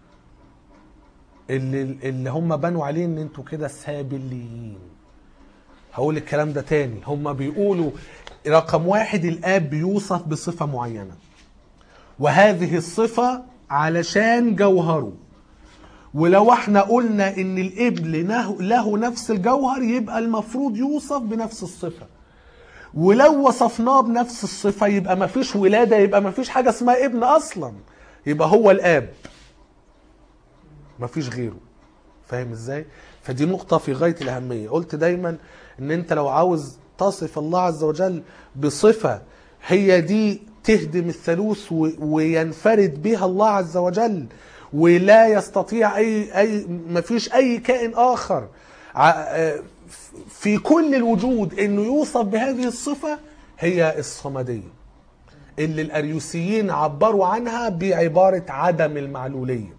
اللي, اللي هم بنوا عليه ان انتوا كده سابليين هقول الكلام ده تاني هم بيقولوا رقم واحد الاب بيوصف بصفة معينة وهذه الصفة علشان جوهره ولو احنا قلنا ان الابن له, له نفس الجوهر يبقى المفروض يوصف بنفس الصفة ولو وصفناه بنفس الصفة يبقى ما فيش ولادة يبقى ما فيش حاجة اسمها ابن اصلا يبقى هو الاب ما فيش غيره فاهم ازاي فدي نقطة في غاية الأهمية قلت دايما ان انت لو عاوز تصف الله عز وجل بصفة هي دي تهدم الثالوث وينفرد بها الله عز وجل ولا يستطيع اي اي ما فيش اي كائن اخر في كل الوجود انه يوصف بهذه الصفه هي الصمديه اللي الاريوسيين عبروا عنها بعباره عدم المعلوليه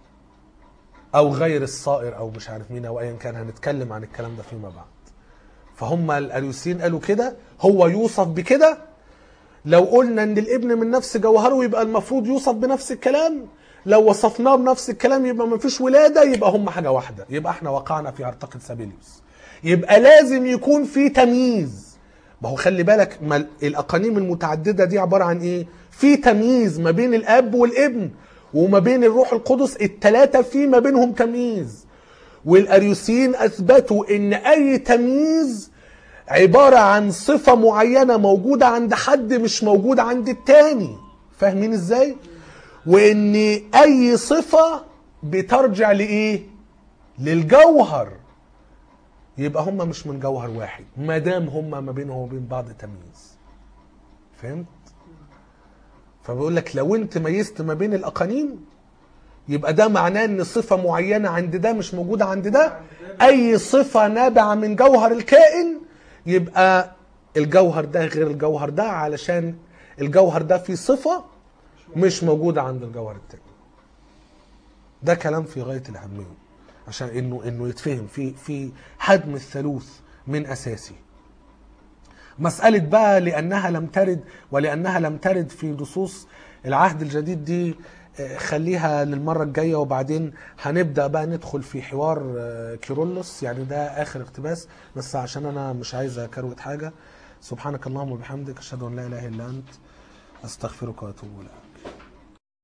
او غير الصائر او مش عارف مين او ايا كان هنتكلم عن الكلام ده فيما بعد فهم الاريوسيين قالوا كده هو يوصف بكده لو قلنا ان الابن من نفس جوهره يبقى المفروض يوصف بنفس الكلام لو وصفناه بنفس الكلام يبقى ما فيش ولاده يبقى هم حاجه واحده يبقى احنا وقعنا في هرطقه سابيليوس يبقى لازم يكون في تمييز ما هو خلي بالك ما ال- الاقانيم المتعدده دي عباره عن ايه في تمييز ما بين الاب والابن وما بين الروح القدس الثلاثه في ما بينهم تمييز والاريوسيين اثبتوا ان اي تمييز عباره عن صفه معينه موجوده عند حد مش موجوده عند التاني فاهمين ازاي وان اي صفه بترجع لايه للجوهر يبقى هم مش من جوهر واحد ما دام هم ما بينهم وبين بعض تمييز فهمت فبقول لك لو انت ميزت ما بين الاقانيم يبقى ده معناه ان صفه معينه عند ده مش موجوده عند ده اي صفه نابعه من جوهر الكائن يبقى الجوهر ده غير الجوهر ده علشان الجوهر ده فيه صفه مش موجوده عند الجوهر التاني ده كلام في غايه الاهميه عشان انه انه يتفهم في في هدم الثالوث من اساسه مسألة بقى لأنها لم ترد ولأنها لم ترد في نصوص العهد الجديد دي آه، خليها للمرة الجاية وبعدين هنبدأ بقى ندخل في حوار آه، كيرلس يعني ده آخر اقتباس بس عشان أنا مش عايز أكروت حاجة سبحانك اللهم وبحمدك أشهد أن لا إله إلا أنت أستغفرك وأتوب إليك